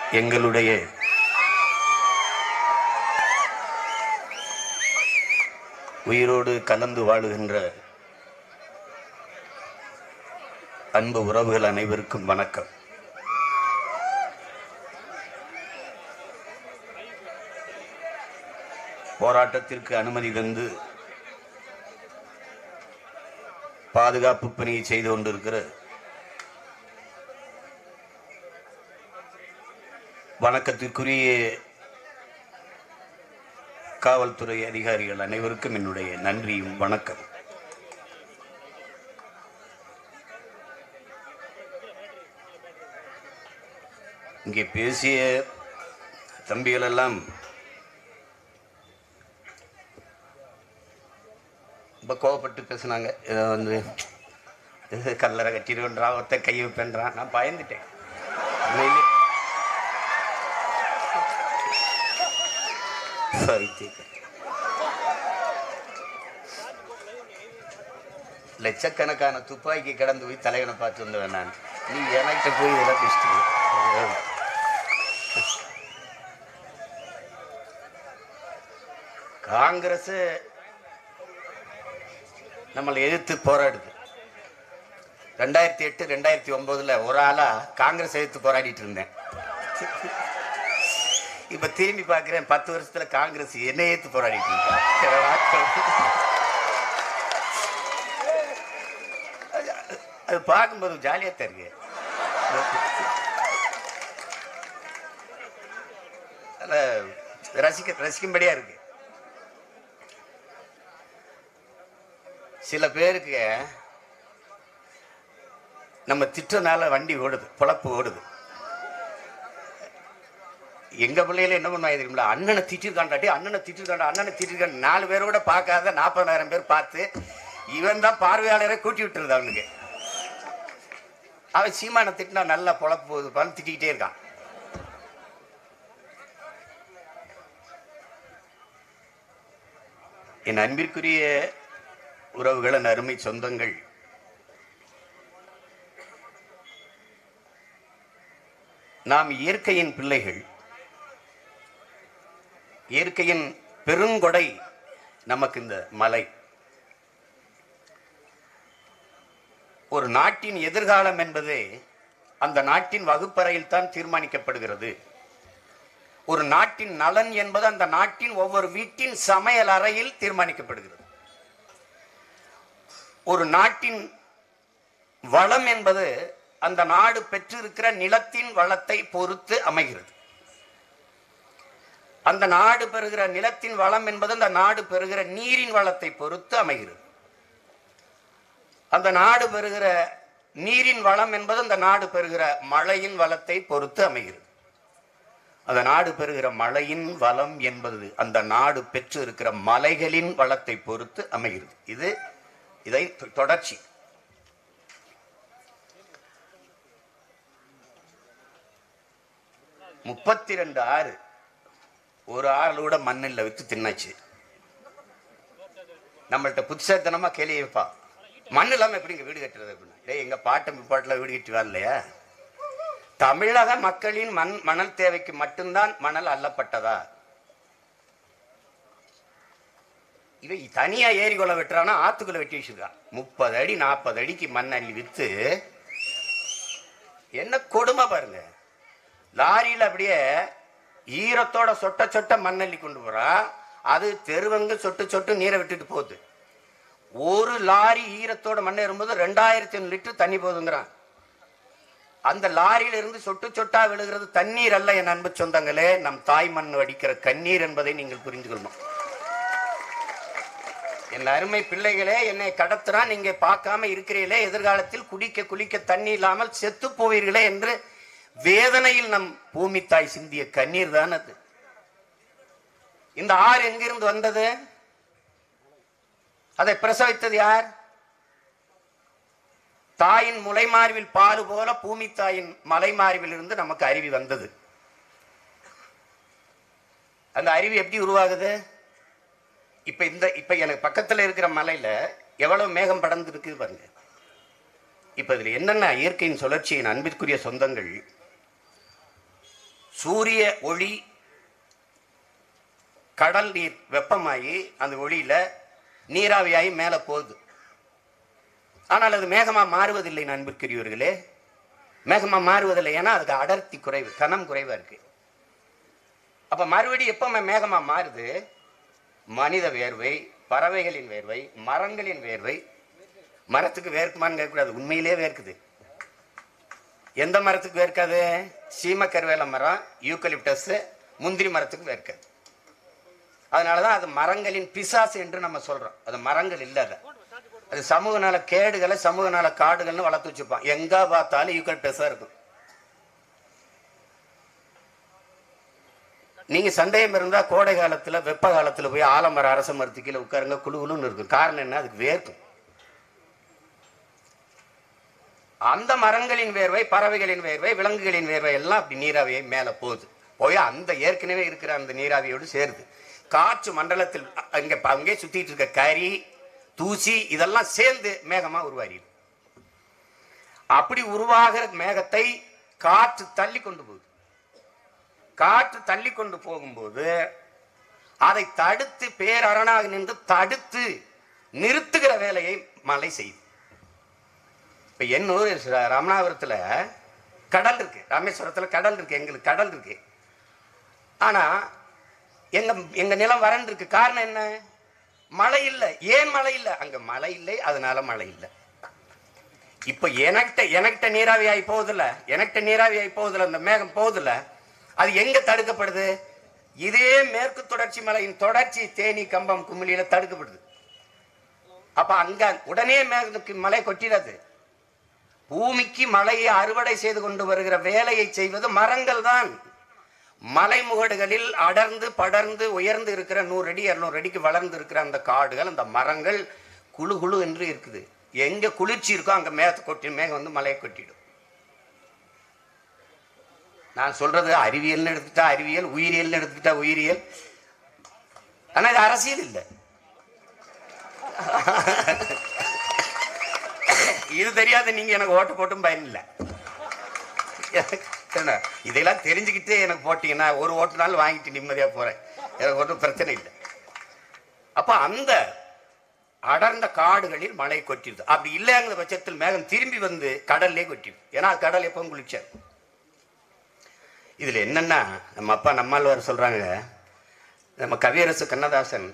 எங்களுடைய உயிரோடு கலந்து வாழுகின்ற அன்பு உறவுகள் அனைவருக்கும் வணக்கம் போராட்டத்திற்கு அனுமதி தந்து பாதுகாப்பு பணியை செய்து கொண்டிருக்கிற வணக்கத்திற்குரிய காவல்துறை அதிகாரிகள் அனைவருக்கும் என்னுடைய நன்றியும் வணக்கம் இங்கே பேசிய தம்பிகள் எல்லாம் ரொம்ப கோவப்பட்டு பேசுனாங்க இதை வந்து இது கல்லறை கட்டிடுவேன்றான் ஒருத்த கை வைப்பேன்றான் நான் பயந்துட்டேன் உண்மையிலே. பைத்தியக்காரன். லட்சக்கணக்கான துப்பாக்கி கடந்து போய் தலைவனை பார்த்து வந்தவன் நான் நீ எனக்கு போய் இதெல்லாம் பேசிட்டு காங்கிரஸ் நம்மளை எதிர்த்து போராடுது ரெண்டாயிரத்தி எட்டு ரெண்டாயிரத்தி ஒன்பதுல ஒரு ஆளா காங்கிரஸ் எதிர்த்து போராடிட்டு இருந்தேன் இப்ப திரும்பி பார்க்கிறேன் பத்து வருஷத்துல காங்கிரஸ் என்ன ஏத்து போராடிட்டு இருக்கு. அது- அது பார்க்கும்போது ஜாலியா தான் இருக்கு அதுல ரசிக்க ரசிக்கும்படியா இருக்கு சில பேருக்கு நம்ம திட்டனால வண்டி ஓடுது பொழப்பு ஓடுது எங்க பிள்ளையில என்ன பண்ணுவாங்க தெரியுங்களா அண்ணனை திட்டிருக்காண்டாட்டி அண்ணனை திட்டிருக்காண்டா அண்ணனை திட்டிருக்காண்ட நாலு பேரோட பார்க்காத நாற்பதாயிரம் பேர் பார்த்து இவன் தான் பார்வையாளரை கூட்டி விட்டுருது அவனுக்கு அவன் சீமான திட்டினா நல்லா பொழப்பு போகுது பான்னு திட்டிக்கிட்டே இருக்கான் என் அன்பிற்குரிய உறவுகளின் அருமை சொந்தங்கள் நாம் இயற்கையின் பிள்ளைகள் இயற்கையின் பெருங்கொடை நமக்கு இந்த மலை ஒரு நாட்டின் எதிர்காலம் என்பது அந்த நாட்டின் வகுப்பறையில் தான் தீர்மானிக்கப்படுகிறது ஒரு நாட்டின் நலன் என்பது அந்த நாட்டின் ஒவ்வொரு வீட்டின் சமையல் அறையில் தீர்மானிக்கப்படுகிறது ஒரு நாட்டின் வளம் என்பது அந்த நாடு பெற்றிருக்கிற நிலத்தின் வளத்தை பொறுத்து அமைகிறது அந்த நாடு பெறுகிற நிலத்தின் வளம் என்பது அந்த நாடு பெறுகிற நீரின் வளத்தை பொறுத்து அமைகிறது அந்த நாடு பெறுகிற நீரின் வளம் என்பது அந்த நாடு பெறுகிற மழையின் வளத்தை பொறுத்து அமைகிறது அந்த நாடு பெறுகிற மழையின் வளம் என்பது அந்த நாடு பெற்று இருக்கிற மலைகளின் வளத்தை பொறுத்து அமைகிறது இது இதை தொ- தொடர்ச்சி முப்பத்தி ரெண்டு ஆறு ஒரு ஆளோட மண்ணில் வித்து தின்னாச்சு நம்மள்ட்ட புதுசத்தனமா கேள்வி வைப்பா மண் இல்லாம எப்படிங்க வீடு கட்டுறது அப்படின்னா டேய் எங்க பாட்டம் பிப்பாட்டில் வீடு கட்டி வரலையா தமிழக மக்களின் மண் மணல் தேவைக்கு மட்டும்தான் மணல் அள்ளப்பட்டதா இவன் தனியா ஏரி குளம் வெட்டுறானா ஆத்துக்குள்ள வெட்டி வச்சிருக்கான் முப்பது அடி நாற்பது அடிக்கு மண் அள்ளி வித்து என்ன கொடுமை பாருங்க லாரியில அப்படியே ஈரத்தோட சொட்ட சொட்ட மண்ணள்ளி கொண்டு போறான் அது தெருவங்க சொட்டு சொட்டு நீரை விட்டுட்டு போகுது ஒரு லாரி ஈரத்தோட மண் ஏறும்போது ரெண்டாயிரத்தி ஐநூறு லிட்டர் தண்ணி போகுதுங்கிறான் அந்த லாரியில இருந்து சொட்டு சொட்டா விழுகிறது தண்ணீர் அல்ல என் அன்பு சொந்தங்களே நம் தாய் மண் வடிக்கிற கண்ணீர் என்பதை நீங்கள் புரிந்து கொள்ளணும் என் அருமை பிள்ளைகளே என்னை கடத்துறா நீங்க பார்க்காம இருக்கிறீர்களே எதிர்காலத்தில் குடிக்க குளிக்க தண்ணி இல்லாமல் செத்து போவீர்களே என்று வேதனையில் நம் பூமி தாய் சிந்திய கண்ணீர் தான் அது இந்த ஆறு எங்கிருந்து வந்தது அதை பிரசவித்தது யார் தாயின் முலைமார்பில் பால் போல பூமி தாயின் மலைமார்பில் இருந்து நமக்கு அருவி வந்தது அந்த அருவி எப்படி உருவாகுது இப்ப இந்த இப்ப எனக்கு பக்கத்துல இருக்கிற மலையில எவ்வளவு மேகம் படர்ந்து இருக்குது பாருங்க இப்ப இதுல என்னென்ன இயற்கையின் சுழற்சியின் அன்பிற்குரிய சொந்தங்கள் சூரிய ஒளி கடல் நீர் வெப்பமாகி அந்த ஒளியில நீராவியாகி மேலே போகுது ஆனால் அது மேகமா மாறுவதில்லை நண்புக்குரியவர்களே மேகமா மாறுவதில்லை ஏன்னா அதுக்கு அடர்த்தி குறைவு கனம் குறைவா இருக்கு அப்ப மறுபடியும் எப்ப மேகமா மாறுது மனித வேர்வை பறவைகளின் வேர்வை மரங்களின் வேர்வை மரத்துக்கு வேர்க்குமான்னு கேட்கக்கூடாது உண்மையிலே வேர்க்குது எந்த மரத்துக்கு வேர்க்காது சீமக்கருவேல மரம் யூக்கலிப்டஸ் முந்திரி மரத்துக்கு வேர்க்காது அதனால தான் அது மரங்களின் பிசாசு என்று நம்ம சொல்றோம் அது மரங்கள் இல்லை அது அது சமூக நல கேடுகளை சமூக நல காடுகள்னு வளர்த்து வச்சிருப்பான் எங்க பார்த்தாலும் யூக்கலிப்டஸா இருக்கும் நீங்க சந்தேகம் இருந்தா கோடை காலத்துல வெப்ப காலத்துல போய் ஆலமர அரச மரத்து கீழே உட்காருங்க குழு குழுன்னு இருக்கும் காரணம் என்ன அதுக்கு வேர்க்கும் அந்த மரங்களின் வேர்வை பறவைகளின் வேர்வை விலங்குகளின் வேர்வை எல்லாம் அப்படி நீராவியை மேல போகுது போய் அந்த ஏற்கனவே இருக்கிற அந்த நீராவியோடு சேருது காற்று மண்டலத்தில் அங்க அங்கே சுத்திட்டு இருக்க கரி தூசி இதெல்லாம் சேர்ந்து மேகமா உருவாகிடுது அப்படி உருவாகிற மேகத்தை காற்று தள்ளி கொண்டு போகுது காற்று தள்ளி கொண்டு போகும்போது அதை தடுத்து பேரரணாக நின்று தடுத்து நிறுத்துகிற வேலையை மழை செய்யுது இப்ப எண்ணூர் ராமநாதபுரத்துல கடல் இருக்கு ராமேஸ்வரத்துல கடல் இருக்கு எங்களுக்கு கடல் இருக்கு ஆனா எங்க எங்க நிலம் வறண்டு இருக்கு காரணம் என்ன மழை இல்லை ஏன் மழை இல்லை அங்க மழை இல்லை அதனால மழை இல்லை இப்ப எனக்கிட்ட எனக்கிட்ட நீராவி ஆகி போகுதுல்ல எனக்கிட்ட நீராவி ஆகி போகுதுல்ல அந்த மேகம் போகுதுல்ல அது எங்க தடுக்கப்படுது இதே மேற்கு தொடர்ச்சி மலையின் தொடர்ச்சி தேனி கம்பம் குமிழியில தடுக்கப்படுது அப்ப அங்க உடனே மேகத்துக்கு மழை கொட்டிடாது பூமிக்கு மழையை அறுவடை செய்து கொண்டு வருகிற வேலையை செய்வது மரங்கள் தான் மலைமுகடுகளில் அடர்ந்து படர்ந்து உயர்ந்து இருக்கிற நூறு அடி இருநூறு அடிக்கு வளர்ந்து இருக்கிற அந்த காடுகள் அந்த மரங்கள் குழு குழு என்று இருக்குது எங்க குளிர்ச்சி இருக்கோ அங்க மேகத்தை கொட்டி மேகம் வந்து மலையை கொட்டிடும் நான் சொல்றது அறிவியல்னு எடுத்துக்கிட்டா அறிவியல் உயிரியல்னு எடுத்துக்கிட்டா உயிரியல் ஆனா இது அரசியல் இல்லை இது தெரியாத நீங்க எனக்கு ஓட்டு போட்டும் பயன் இல்லை என்ன இதெல்லாம் தெரிஞ்சுக்கிட்டே எனக்கு போட்டீங்கன்னா ஒரு ஓட்டுனாலும் வாங்கிட்டு நிம்மதியா போறேன் எனக்கு ஒன்றும் பிரச்சனை இல்லை அப்ப அந்த அடர்ந்த காடுகளில் மழை கொட்டிடுது அப்படி இல்லைங்கிற பட்சத்தில் மேகம் திரும்பி வந்து கடல்லே கொட்டிடும் ஏன்னா அது கடல் எப்பவும் குளிச்சார் இதுல என்னன்னா நம்ம அப்பா நம்மாழ்வார் சொல்றாங்க நம்ம கவியரசு கண்ணதாசன்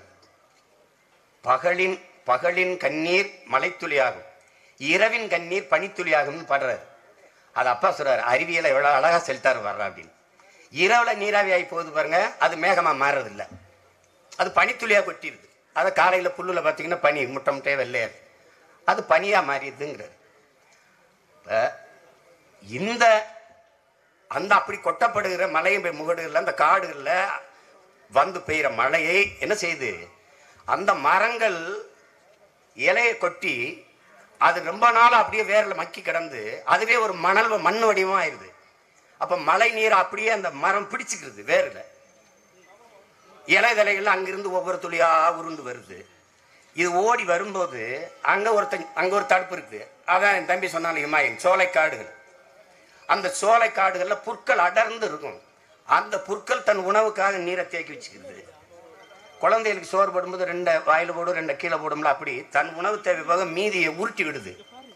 பகலின் பகலின் கண்ணீர் மலைத்துளியாகும் இரவின் கண்ணீர் பனித்துளியாகும்னு பாடுறாரு அது அப்பா சொல்றாரு அறிவியலை எவ்வளவு அழகா செலுத்தாரு வர்ற அப்படின்னு இரவுல நீராவி ஆகி போகுது பாருங்க அது மேகமா மாறுறதில்ல அது பனித்துளியா கொட்டிடுது அதை காலையில புல்லுல பார்த்தீங்கன்னா பனி முட்டை முட்டையே வெள்ளையாது அது பனியா மாறிடுதுங்கிறாரு இப்ப இந்த அந்த அப்படி கொட்டப்படுகிற மலை முகடுகள்ல அந்த காடுகள்ல வந்து பெய்கிற மழையை என்ன செய்யுது அந்த மரங்கள் இலையை கொட்டி அது ரொம்ப நாள் அப்படியே வேர்ல மக்கி கிடந்து அதுவே ஒரு மணல் மண் வடிவமா ஆயிருது அப்ப மழை நீர் அப்படியே அந்த மரம் பிடிச்சுக்கிறது வேர்ல இலை தலைகள் அங்கிருந்து ஒவ்வொரு துளியா உருண்டு வருது இது ஓடி வரும்போது அங்க ஒருத்தன் அங்க ஒரு தடுப்பு இருக்கு அதான் என் தம்பி சொன்னாலும் இமாயின் சோலைக்காடுகள் அந்த சோலைக்காடுகள்ல புற்கள் அடர்ந்து இருக்கும் அந்த புற்கள் தன் உணவுக்காக நீரை தேக்கி வச்சுக்கிறது குழந்தைகளுக்கு சோறு போடும்போது ரெண்டை வாயில போடும் ரெண்டை கீழே போடும்ல அப்படி தன் உணவு தேவை போக மீதியை உருட்டி விடுது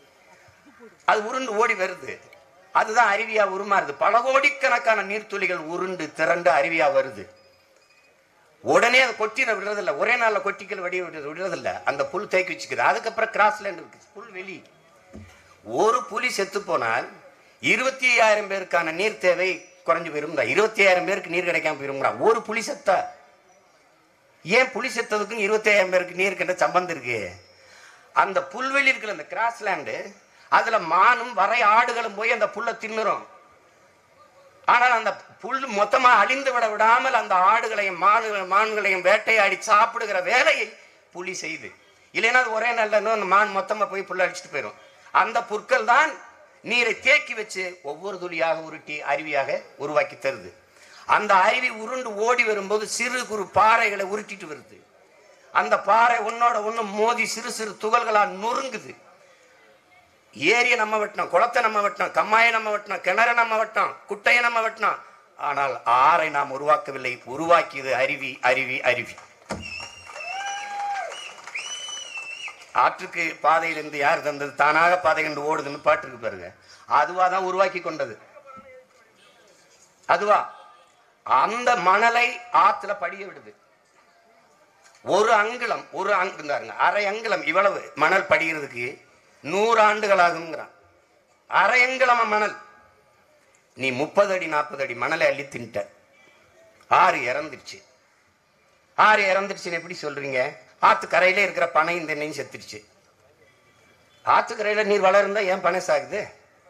அது உருண்டு ஓடி வருது அதுதான் அருவியா உருமாறுது பல கோடிக்கணக்கான நீர்த்துளிகள் உருண்டு திரண்டு அருவியா வருது உடனே அதை கொட்டிட விடுறதில்ல ஒரே நாள்ல கொட்டிக்கல் வடி விடுறது விடுறதில்ல அந்த புல் தேக்கி வச்சுக்குது அதுக்கப்புறம் கிராஸ்லேண்ட் இருக்கு புல் வெளி ஒரு புலி செத்து போனால் இருபத்தி ஐயாயிரம் பேருக்கான நீர் தேவை குறைஞ்சு போயிருந்தா இருபத்தி ஐயாயிரம் பேருக்கு நீர் கிடைக்காம போயிருங்களா ஒரு புலி செத்தா ஏன் புலி செத்ததுக்கும் இருபத்தி ஐயாயிரம் பேருக்கு நீருக்கு என்ன சம்பந்தம் இருக்கு அந்த புல்வெளி இருக்குல்ல அந்த கிராஸ்லேண்டு அதுல மானும் வரை ஆடுகளும் போய் அந்த புல்லை தின்னுரும் ஆனால் அந்த புல் மொத்தமா அழிந்து விட விடாமல் அந்த ஆடுகளையும் மாடுகள் மான்களையும் வேட்டையாடி சாப்பிடுகிற வேலையை புலி செய்து இல்லைன்னா அது ஒரே நல்ல அந்த மான் மொத்தமா போய் புல்ல அடிச்சுட்டு போயிடும் அந்த புற்கள் தான் நீரை தேக்கி வச்சு ஒவ்வொரு துளியாக உருட்டி அருவியாக உருவாக்கி தருது அந்த அருவி உருண்டு ஓடி வரும்போது சிறு குறு பாறைகளை உருட்டிட்டு வருது அந்த பாறை உன்னோட ஒண்ணு மோதி சிறு சிறு துகள்களா நொறுங்குது ஏரியை நம்ம வெட்டினோம் குளத்தை நம்ம வெட்டினோம் கம்மாயை நம்ம வெட்டினோம் கிணறை நம்ம வெட்டினோம் குட்டையை நம்ம வெட்டினோம் ஆனால் ஆறை நாம் உருவாக்கவில்லை உருவாக்கியது அருவி அருவி அருவி ஆற்றுக்கு பாதையிலிருந்து யார் தந்தது தானாக பாதை கண்டு ஓடுதுன்னு பாட்டு இருக்கு பாருங்க அதுவா தான் உருவாக்கி கொண்டது அதுவா அந்த மணலை ஆத்துல படிய விடுது ஒரு அங்குலம் ஒரு அங்குந்தாருங்க அரை அங்குலம் இவ்வளவு மணல் படிகிறதுக்கு நூறு ஆண்டுகள் ஆகுங்கிறான் அரை அங்குலமா மணல் நீ முப்பது அடி நாற்பது அடி மணலை அள்ளி தின்ட்ட ஆறு இறந்துருச்சு ஆறு இறந்துருச்சுன்னு எப்படி சொல்றீங்க ஆத்து கரையில இருக்கிற பனை இந்த எண்ணெயும் செத்துருச்சு ஆத்து கரையில நீர் வளர்ந்தா ஏன் பனை சாகுது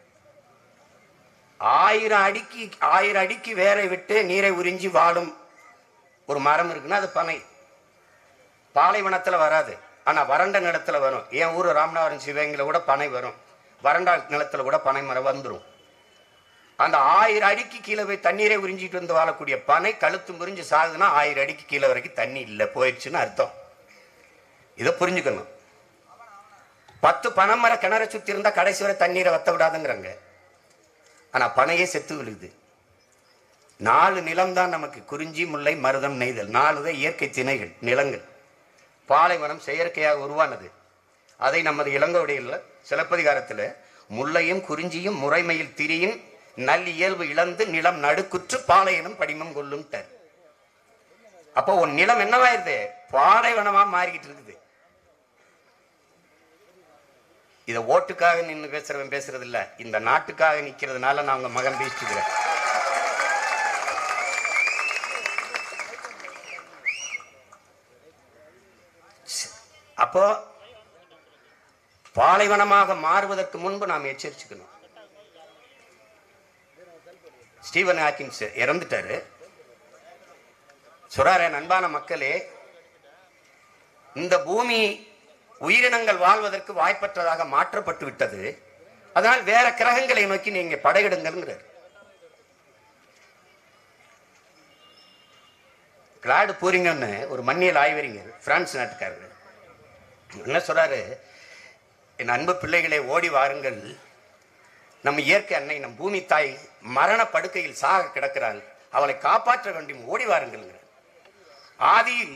ஆயிரம் அடிக்கு ஆயிரம் அடிக்கு வேரை விட்டு நீரை உறிஞ்சி வாழும் ஒரு மரம் இருக்குன்னா அது பனை பாலைவனத்துல வராது ஆனா வறண்ட நிலத்துல வரும் என் ஊர் ராமநாதபுரம் சிவகங்கையில கூட பனை வரும் வறண்ட நிலத்துல கூட பனை மரம் வந்துடும் அந்த ஆயிரம் அடிக்கு கீழே போய் தண்ணீரை உறிஞ்சிட்டு வந்து வாழக்கூடிய பனை கழுத்து முறிஞ்சு சாகுதுன்னா ஆயிரம் அடிக்கு கீழே வரைக்கும் தண்ணி இல்லை போயிடுச்சுன்னு அர்த்தம் இதை புரிஞ்சுக்கணும் பத்து பனைமர கிணற சுத்தி இருந்தா கடைசி வரை தண்ணீரை வத்த விடாதுங்கிறாங்க ஆனா பனையே செத்து விழுகுது நாலு நிலம்தான் நமக்கு குறிஞ்சி முல்லை மருதம் நெய்தல் நாலு தான் இயற்கை திணைகள் நிலங்கள் பாலைவனம் செயற்கையாக உருவானது அதை நமது இளங்கோடியில் சிலப்பதிகாரத்தில் முல்லையும் குறிஞ்சியும் முறைமையில் திரியின் நல் இயல்பு இழந்து நிலம் நடுக்குற்று பாலையனும் படிமம் கொள்ளும்ட்டார் அப்போ உன் நிலம் என்னவாயிருது பாலைவனமா மாறிக்கிட்டு இருக்குது இதை ஓட்டுக்காக நின்று பேசுறவன் பேசுறது இல்ல இந்த நாட்டுக்காக நிக்கிறதுனால நான் உங்க மகன் பேசிட்டுக்கிறேன் அப்போ பாலைவனமாக மாறுவதற்கு முன்பு நாம் எச்சரிச்சுக்கணும் ஸ்டீவன் ஹாக்கின்ஸ் இறந்துட்டாரு சொல்றாரு அன்பான மக்களே இந்த பூமி உயிரினங்கள் வாழ்வதற்கு வாய்ப்பற்றதாக மாற்றப்பட்டு விட்டது அதனால் வேற கிரகங்களை நோக்கி நீங்க படையிடுங்கிறார் கிளாடு பூரிங்கன்னு ஒரு மண்ணியல் ஆய்வறிஞர் பிரான்ஸ் நாட்டுக்காரர் என்ன சொல்றாரு என் அன்பு பிள்ளைகளே ஓடி வாருங்கள் நம் இயற்கை அன்னை நம் பூமி தாய் மரண படுக்கையில் சாக கிடக்கிறாள் அவளை காப்பாற்ற வேண்டும் ஓடி வாருங்கள் ஆதியில்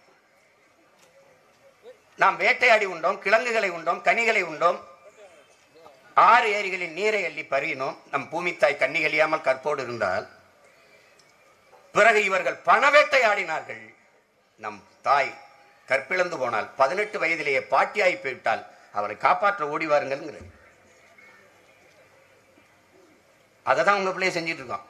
நாம் வேட்டையாடி உண்டோம் கிழங்குகளை உண்டோம் கனிகளை உண்டோம் ஆறு ஏரிகளின் நீரை அள்ளி பருகினோம் நம் பூமி தாய் கண்ணி கழியாமல் கற்போடு இருந்தால் பிறகு இவர்கள் பணவேட்டையாடினார்கள் நம் தாய் கற்பிழந்து போனால் பதினெட்டு வயதிலேயே பாட்டியாகி போய்விட்டால் அவரை காப்பாற்ற ஓடி வாருங்கள்ங்கிற அதை தான் உங்க பிள்ளைய செஞ்சிட்டு இருக்கோம்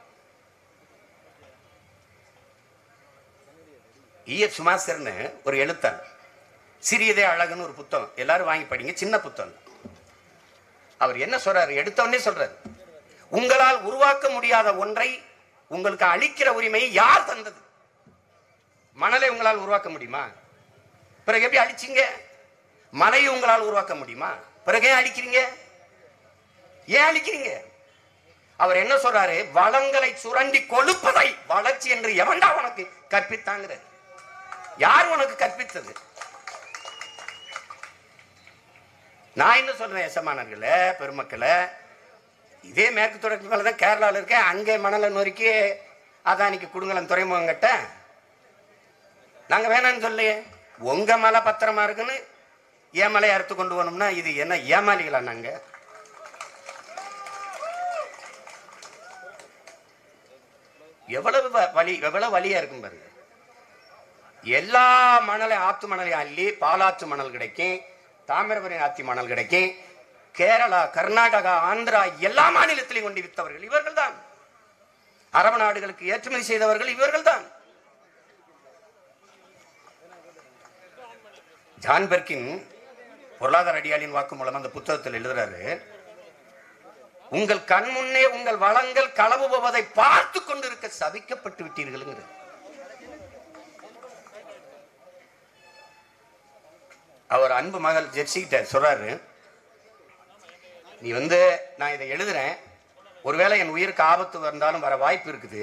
இஎஃப் சுமாசர்னு ஒரு எழுத்தர் சிறியதே அழகுன்னு ஒரு புத்தகம் எல்லாரும் வாங்கி படிங்க சின்ன புத்தகம் அவர் என்ன சொல்றாரு எடுத்தவொடனே சொல்றாரு உங்களால் உருவாக்க முடியாத ஒன்றை உங்களுக்கு அளிக்கிற உரிமையை யார் தந்தது மணலை உங்களால் உருவாக்க முடியுமா பிறகு எப்படி அழிச்சீங்க மலையை உங்களால் உருவாக்க முடியுமா பிறகு ஏன் அழிக்கிறீங்க ஏன் அழிக்கிறீங்க அவர் என்ன சொல்றாரு வளங்களை சுரண்டி கொழுப்பதை வளர்ச்சி என்று எவன்டா உனக்கு கற்பித்தாங்கிறார் யார் உனக்கு கற்பித்தது நான் என்ன சொல்றேன் எசமானர்களே பெருமக்களே இதே மேற்கு தொடர்ச்சி மலை தான் கேரளாவில் இருக்க அங்கே மணலை நொறுக்கி அதானிக்கு குடுங்கலம் துறைமுகம் கட்ட நாங்க வேணாம்னு சொல்லையே உங்க மலை பத்திரமா இருக்குன்னு என் மலையை அறுத்து கொண்டு போனோம்னா இது என்ன ஏமாளிகளா நாங்க எவ்வளவு வ- வலி எவ்வளவு வலியா இருக்கும் பாருங்க எல்லா மணலை ஆத்து மணலையும் அள்ளி பாலாற்று மணல் கிடைக்கும் தாமிரபரணி ஆத்தி மணல் கிடைக்கும் கேரளா கர்நாடகா ஆந்திரா எல்லா மாநிலத்திலையும் கொண்டு வித்தவர்கள் இவர்கள் தான் அரபு நாடுகளுக்கு ஏற்றுமதி செய்தவர்கள் இவர்கள் தான் ஜான் பெர்கின் பொருளாதார அடியாளின் வாக்குமூலம் அந்த புத்தகத்தில் எழுதுறாரு உங்கள் கண் முன்னே உங்கள் வளங்கள் களவு போவதை பார்த்து கொண்டிருக்க சபிக்கப்பட்டு விட்டீர்கள் அவர் அன்பு மகள் ஜெர்சிகிட்ட சொல்றாரு நீ வந்து நான் இதை எழுதுறேன் ஒருவேளை என் உயிருக்கு ஆபத்து வந்தாலும் வர வாய்ப்பு இருக்குது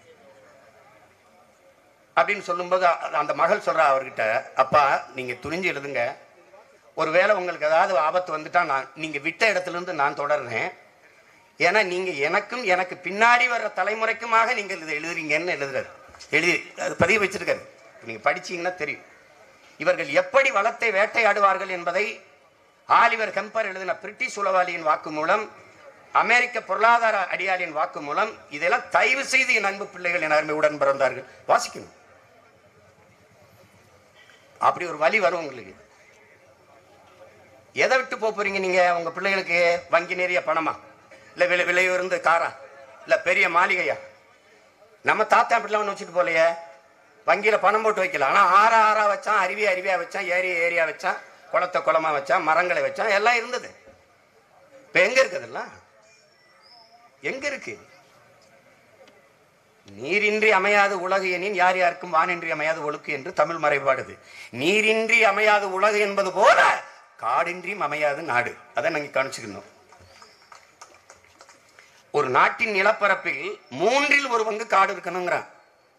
அப்படின்னு சொல்லும்போது அ- அந்த மகள் சொல்றா அவர்கிட்ட அப்பா நீங்க துணிஞ்சு எழுதுங்க ஒருவேளை உங்களுக்கு ஏதாவது ஆபத்து வந்துட்டா நான் நீங்க விட்ட இடத்துல இருந்து நான் தொடர்றேன் ஏன்னா நீங்க எனக்கும் எனக்கு பின்னாடி வர்ற தலைமுறைக்குமாக நீங்கள் இதை எழுதுறீங்கன்னு எழுதுறாரு எழுதி அது பதிவு வச்சிருக்காரு நீங்க படிச்சீங்கன்னா தெரியும் இவர்கள் எப்படி வளத்தை வேட்டையாடுவார்கள் என்பதை ஆலிவர் கம்பர் எழுதின பிரிட்டிஷ் உளவாளியின் வாக்கு மூலம் அமெரிக்க பொருளாதார அடியாளின் வாக்கு மூலம் இதெல்லாம் தயவு செய்து என் அன்பு பிள்ளைகள் என் அருமை உடன் பிறந்தார்கள் வாசிக்கணும் அப்படி ஒரு வழி வரும் உங்களுக்கு எதை விட்டு போக போறீங்க நீங்க உங்க பிள்ளைகளுக்கு வங்கி நிறைய பணமா இல்ல விலை விலை உயர்ந்த காரா இல்ல பெரிய மாளிகையா நம்ம தாத்தா அப்படிலாம் ஒன்று வச்சுட்டு போலையே வங்கியில பணம் போட்டு வைக்கல ஆனா ஆறா ஆறா வச்சான் அருவி அருவியா வச்சான் ஏரி ஏரியா வச்சான் குளத்தை குளமா வச்சான் மரங்களை வச்சான் எல்லாம் இருந்தது இப்ப எங்க இருக்குதெல்லாம் எங்க இருக்கு நீரின்றி அமையாது உலகு எனின் யார் யாருக்கும் வானின்றி அமையாது ஒழுக்கு என்று தமிழ் மறைபாடுது நீரின்றி அமையாது உலகு என்பது போல காடின்றியும் அமையாது நாடு அதை நாங்க கணிச்சுக்கணும் ஒரு நாட்டின் நிலப்பரப்பில் மூன்றில் ஒரு பங்கு காடு இருக்கணுங்கிறான்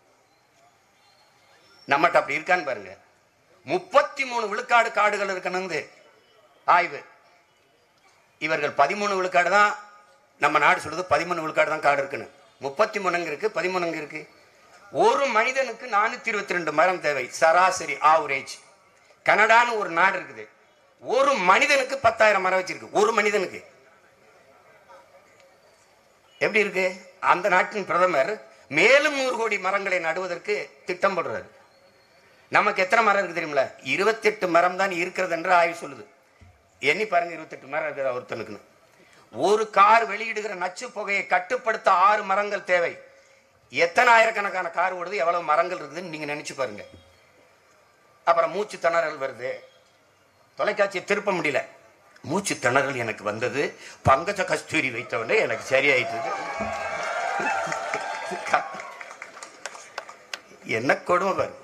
நம்மகிட்ட அப்படி இருக்கான்னு பாருங்க முப்பத்தி மூணு விழுக்காடு காடுகள் இருக்கணுங்கு ஆய்வு இவர்கள் பதிமூணு விழுக்காடு தான் நம்ம நாடு சொல்லுது பதிமூணு விழுக்காடு தான் காடு இருக்குன்னு முப்பத்தி மூணுங்க இருக்கு பதிமூணுங்க இருக்கு ஒரு மனிதனுக்கு நானூத்தி இருபத்தி ரெண்டு மரம் தேவை சராசரி ஆவரேஜ் கனடான்னு ஒரு நாடு இருக்குது ஒரு மனிதனுக்கு பத்தாயிரம் மரம் வச்சிருக்கு ஒரு மனிதனுக்கு எப்படி இருக்கு அந்த நாட்டின் பிரதமர் மேலும் நூறு கோடி மரங்களை நடுவதற்கு திட்டம் போடுறாரு நமக்கு எத்தனை மரம் இருக்கு தெரியுமில இருபத்தெட்டு மரம் தான் இருக்கிறது என்று ஆய்வு சொல்லுது எண்ணி பாருங்க இருபத்தெட்டு மரம் இருக்குது ஒருத்தனுக்குன்னு ஒரு கார் வெளியிடுகிற நச்சு புகையை கட்டுப்படுத்த ஆறு மரங்கள் தேவை எத்தனை ஆயிரக்கணக்கான கார் ஓடுது எவ்வளவு மரங்கள் இருக்குதுன்னு நீங்க நினைச்சு பாருங்க அப்புறம் மூச்சு திணறல் வருது தொலைக்காட்சியை திருப்ப முடியல மூச்சு திணறல் எனக்கு வந்தது பங்கஜ கஸ்தூரி வைத்தவொடனே எனக்கு சரியாயிட்டது என்ன கொடுமை பாருங்க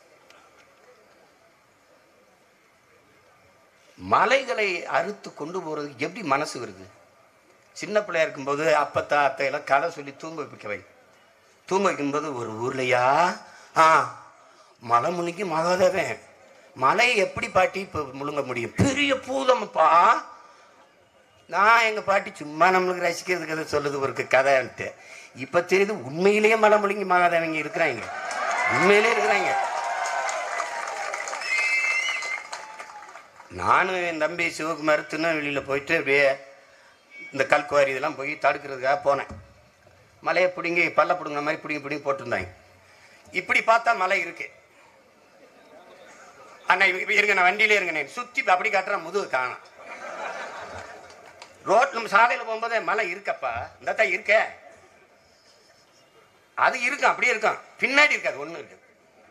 மலைகளை அறுத்து கொண்டு போறதுக்கு எப்படி மனசு வருது சின்ன பிள்ளையா இருக்கும்போது அப்பத்தா அத்தையெல்லாம் கதை சொல்லி தூங்க வைக்க வை தூங்க வைக்கும்போது ஒரு ஊர்லையா ஆ மலை முழுங்கி மகாதேவன் மலையை எப்படி பாட்டி இப்போ முழுங்க முடியும் பெரிய பூதம்ப்பா நான் எங்க பாட்டி சும்மா நம்மளுக்கு ரசிக்கிறதுக்கு எதை சொல்லுது ஒரு கதைன்ட்டு இப்ப தெரியுது உண்மையிலேயே மலை முழுங்கி மகாதேவங்க இருக்கிறாங்க உண்மையிலே இருக்கிறாங்க நானும் என் தம்பி சிவகுமார் திருநெல்வேலியில் போயிட்டு அப்படியே இந்த கல்குவாரி இதெல்லாம் போய் தடுக்கிறதுக்காக போனேன் மலையை பிடுங்கி பல்ல பிடுங்கின மாதிரி பிடுங்கி பிடுங்கி போட்டிருந்தாங்க இப்படி பார்த்தா மலை இருக்கு அண்ணா இப்ப இருங்க நான் வண்டியிலே இருங்க சுத்தி அப்படி காட்டுறேன் முதுகு காணும் ரோட்ல சாலையில போகும்போது மலை இருக்கப்பா இந்த தான் இருக்க அது இருக்கும் அப்படியே இருக்கும் பின்னாடி இருக்காது ஒண்ணு இருக்கு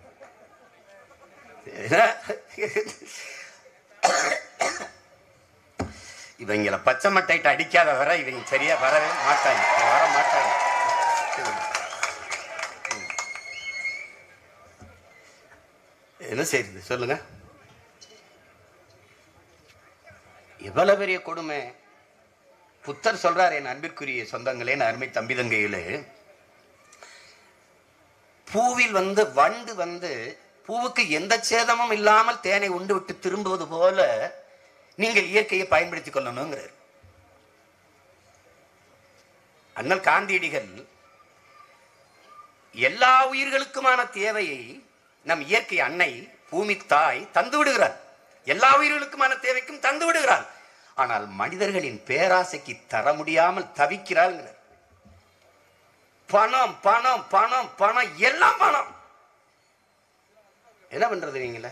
இவங்கள பச்சை மட்டைட்டு அடிக்காத வர இவங்க சரியா வரவே மாட்டாங்க வர மாட்டாங்க என்ன செய்யுது சொல்லுங்க எவ்வளவு பெரிய கொடுமை புத்தர் சொல்றார் என் அன்பிற்குரிய சொந்தங்களே என் அருமை தம்பி தங்கைகளே பூவில் வந்து வண்டு வந்து பூவுக்கு எந்த சேதமும் இல்லாமல் தேனை உண்டு விட்டு திரும்புவது போல நீங்கள் இயற்கையை பயன்படுத்திக் கொள்ளணுங்கிறார் அண்ணல் காந்தியடிகள் எல்லா உயிர்களுக்குமான தேவையை நம் இயற்கை அன்னை பூமி தாய் தந்து விடுகிறார் எல்லா உயிர்களுக்குமான தேவைக்கும் தந்து விடுகிறார் ஆனால் மனிதர்களின் பேராசைக்கு தர முடியாமல் தவிக்கிறாள்ங்கிறார் பணம் பணம் பணம் பணம் எல்லாம் பணம் என்ன பண்றது நீங்கள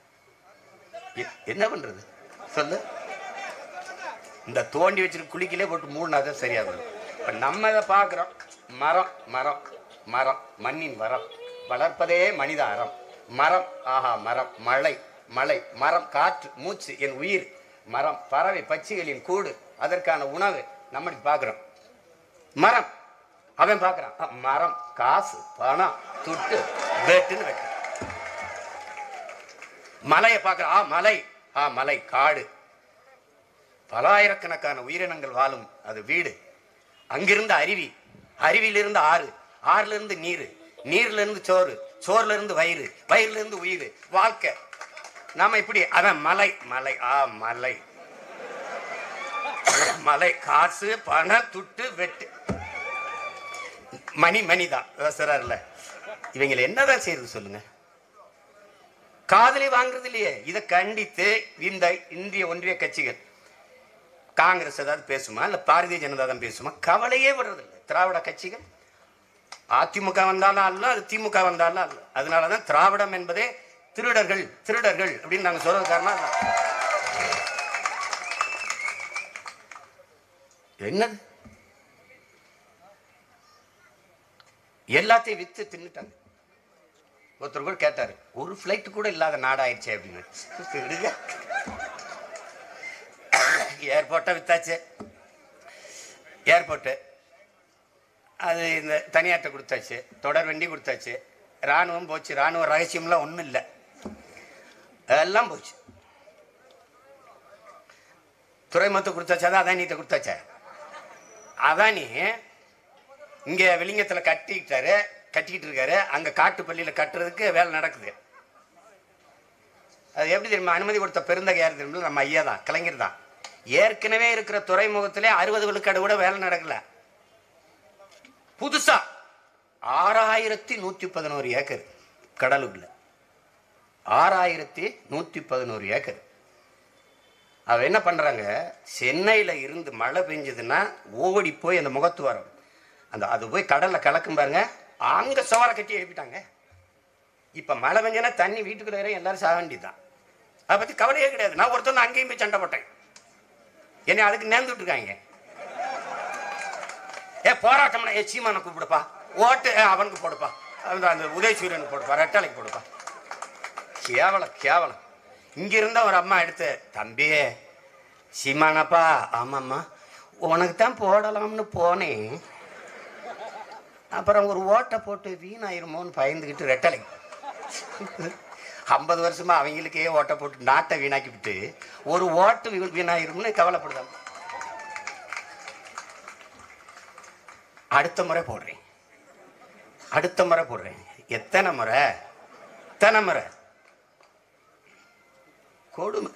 என்ன பண்றது சொல்லு இந்த தோண்டி வச்சிருக்க குளிக்கிலே போட்டு மூணு தான் சரியா வரும் இப்ப நம்ம இதை பார்க்குறோம் மரம் மரம் மரம் மண்ணின் வரம் வளர்ப்பதே மனித அறம் மரம் ஆஹா மரம் மழை மழை மரம் காற்று மூச்சு என் உயிர் மரம் பறவை பட்சிகளின் கூடு அதற்கான உணவு நம்ம பார்க்குறோம் மரம் அவன் பார்க்குறான் அ, மரம் காசு பணம் துட்டு வெட்டுன்னு வைக்கிறான் மலையை பார்க்குறான் ஆ மலை ஆ மலை காடு பலாயிரக்கணக்கான உயிரினங்கள் வாழும் அது வீடு அங்கிருந்து அருவி அருவியிலிருந்து ஆறு ஆறுல இருந்து நீர் நீர்ல இருந்து சோறு சோறுல இருந்து வயிறு வயிறுல இருந்து உயிர் வாழ்க்கை நாம இப்படி அவன் மலை மலை ஆ மலை மலை காசு பணம் துட்டு வெட்டு மணி மணி தான் பேசுறாருல இவங்களை என்னதான் செய்யறது சொல்லுங்க காதலி வாங்குறது இல்லையே இதை கண்டித்து இந்த இந்திய ஒன்றிய கட்சிகள் காங்கிரஸ் ஏதாவது பேசுமா இல்ல பாரதிய ஜனதா தான் பேசுமா கவலையே விடுறதில்லை திராவிட கட்சிகள் அதிமுக வந்தாலும் அல்ல அது திமுக வந்தாலும் அல்ல அதனாலதான் திராவிடம் என்பதே திருடர்கள் திருடர்கள் அப்படின்னு நாங்க சொல்றது காரணம் அதான். என்னது எல்லாத்தையும் வித்து தின்னுட்டாங்க ஒருத்தர் கூட கேட்டாரு ஒரு ஃப்ளைட் கூட இல்லாத நாடாயிருச்சே அப்படின்னு விடுங்க ஏர்போர்ட்டை வித்தாச்சு ஏர்போர்ட்டு அது இந்த தனியார்ட்ட கொடுத்தாச்சு தொடர் வண்டி கொடுத்தாச்சு ராணுவம் போச்சு ராணுவ ரகசியம்லாம் ஒன்றும் இல்லை எல்லாம் போச்சு துறைமுகத்தை கொடுத்தாச்சா தான் அதானிட்ட கொடுத்தாச்சா அதானி இங்க விலிங்கத்துல கட்டிக்கிட்டாரு கட்டிக்கிட்டு இருக்காரு அங்க காட்டுப்பள்ளியில கட்டுறதுக்கு வேலை நடக்குது அது எப்படி தெரியுமா அனுமதி கொடுத்த பெருந்தகை யார் தெரியுமா நம்ம ஐயா தான் கலைஞர் தான் ஏற்கனவே இருக்கிற துறைமுகத்திலே அறுபது விழுக்காடு கூட வேலை நடக்கல புதுசா ஆறாயிரத்தி நூத்தி பதினோரு ஏக்கர் கடலுக்குள்ள ஆறாயிரத்தி நூத்தி பதினோரு ஏக்கர் அவ என்ன பண்றாங்க சென்னையில இருந்து மழை பெஞ்சதுன்னா ஓடி போய் அந்த முகத்துவாரம் அந்த அது போய் கடல்ல கலக்கும் பாருங்க அங்க சவாலை கட்டி எழுப்பிட்டாங்க இப்ப மழை பெஞ்சனா தண்ணி வீட்டுக்குள்ள வரையும் எல்லாரும் சாக வேண்டியதுதான் அதை பத்தி கவலையே கிடையாது நான் ஒருத்தர் அங்கேயும் போய் சண்டை போட்டேன் என்னை அதுக்கு நேர்ந்து விட்டுருக்காங்க ஏ போராட்டம் ஏ சீமானை கூப்பிடுப்பா ஓட்டு ஏ, அவனுக்கு போடுப்பா அந்த அந்த உதயசூரியனுக்கு போடுப்பா ரெட்டாளைக்கு போடுப்பா கேவலம் கேவலம் இங்க இருந்த ஒரு அம்மா எடுத்து தம்பி சீமானப்பா ஆமாம்மா உனக்கு தான் போடலாம்னு போனேன் அப்புறம் ஒரு ஓட்டை போட்டு வீணாயிருமோன்னு பயந்துக்கிட்டு ரெட்டலை ஐம்பது வருஷமா அவங்களுக்கே ஓட்டை போட்டு நாட்டை வீணாக்கி விட்டு ஒரு ஓட்டு வீ- வீணாயிரும்னு கவலைப்படுதாங்க அடுத்த முறை போடுறேன் அடுத்த முறை போடுறேன் எத்தனை முறை எத்தனை முறை கொடுமை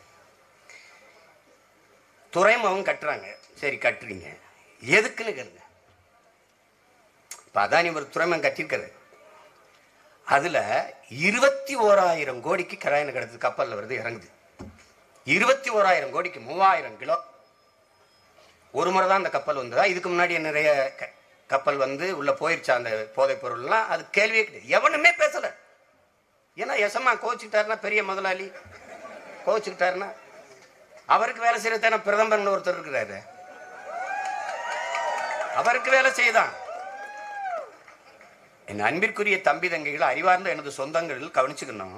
துறைமுகம் கட்டுறாங்க சரி கட்டுறீங்க எதுக்குன்னு கேளுங்க இப்ப அதானி ஒரு துறைமுகம் கட்டியிருக்காரு அதுல இருபத்தி ஓராயிரம் கோடிக்கு கராயன கிடக்குது கப்பல்ல வருது இறங்குது இருபத்தி ஓராயிரம் கோடிக்கு மூவாயிரம் கிலோ ஒரு முறை தான் அந்த கப்பல் வந்ததா இதுக்கு முன்னாடி நிறைய க- கப்பல் வந்து உள்ள போயிருச்சா அந்த போதைப் பொருள்லாம் அது கேள்வியே கிடையாது எவனுமே பேசல ஏன்னா எசமா கோச்சுக்கிட்டாருன்னா பெரிய முதலாளி கோச்சுக்கிட்டாருன்னா அவருக்கு வேலை செய்யறதான பிரதமர்னு ஒருத்தர் இருக்கிறாரு அவருக்கு வேலை செய்தான் என் அன்பிற்குரிய தம்பி தங்கைகள் அறிவார்ந்த எனது சொந்தங்கள் கவனிச்சுக்கணும்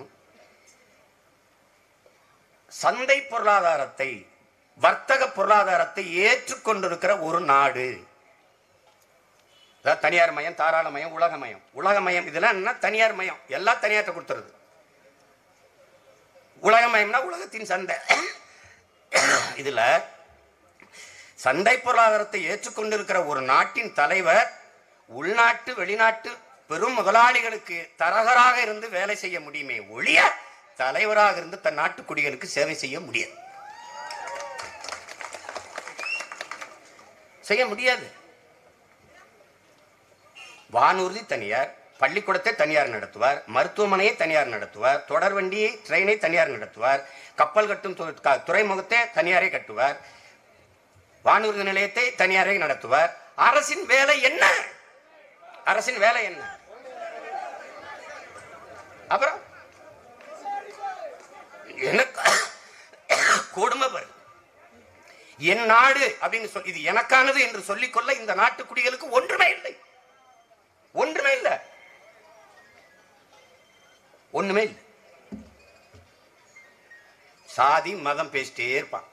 சந்தை பொருளாதாரத்தை வர்த்தக பொருளாதாரத்தை ஏற்றுக்கொண்டிருக்கிற ஒரு நாடு அதாவது தனியார் மயம் தாராள மயம் உலக மயம் உலக மயம் இதெல்லாம் என்ன தனியார் மயம் எல்லாம் தனியார்ட்ட கொடுத்துருது உலகமயம்னா உலகத்தின் சந்தை இதுல சந்தை பொருளாதாரத்தை ஏற்றுக்கொண்டிருக்கிற ஒரு நாட்டின் தலைவர் உள்நாட்டு வெளிநாட்டு பெரும் முதலாளிகளுக்கு தரகராக இருந்து வேலை செய்ய முடியுமே ஒழிய தலைவராக இருந்து தன் நாட்டு குடிகளுக்கு சேவை செய்ய முடியாது செய்ய முடியாது வானூர்தி தனியார் பள்ளிக்கூடத்தை தனியார் நடத்துவார் மருத்துவமனையை தனியார் நடத்துவார் தொடர் வண்டியை ட்ரெயினை தனியார் நடத்துவார் கப்பல் கட்டும் து- க- துறைமுகத்தை தனியாரே கட்டுவார் வானூர்தி நிலையத்தை தனியாரே நடத்துவார் அரசின் வேலை என்ன அரசின் வேலை என்ன அப்புறம் எனக்கு கொடுமை பாரு என் நாடு அப்படின்னு சொல்லி இது எனக்கானது என்று சொல்லிக்கொள்ள இந்த நாட்டு குடிகளுக்கு ஒன்றுமே இல்லை ஒன்றுமே இல்லை ஒண்ணுமே இல்லை சாதி மதம் பேசிட்டே இருப்பான்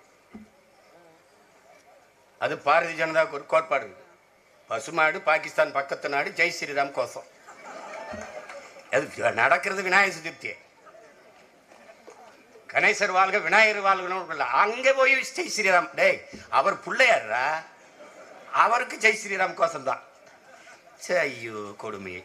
அது பாரதிய ஜனதாவுக்கு ஒரு கோட்பாடு இருக்கு பசுமாடு பாகிஸ்தான் பக்கத்து நாடு ஜெய் ஸ்ரீராம் கோசம் அது நடக்கிறது விநாயகர் சதுர்த்தி கணேசர் வாழ்க விநாயகர் வாழ்கணும் அங்க போய் ஜெய் ஸ்ரீராம் டேய் அவர் பிள்ளையாரா அவருக்கு ஜெய் ஸ்ரீராம் கோசம் தான் ச்சே, ஐயோ கொடுமையை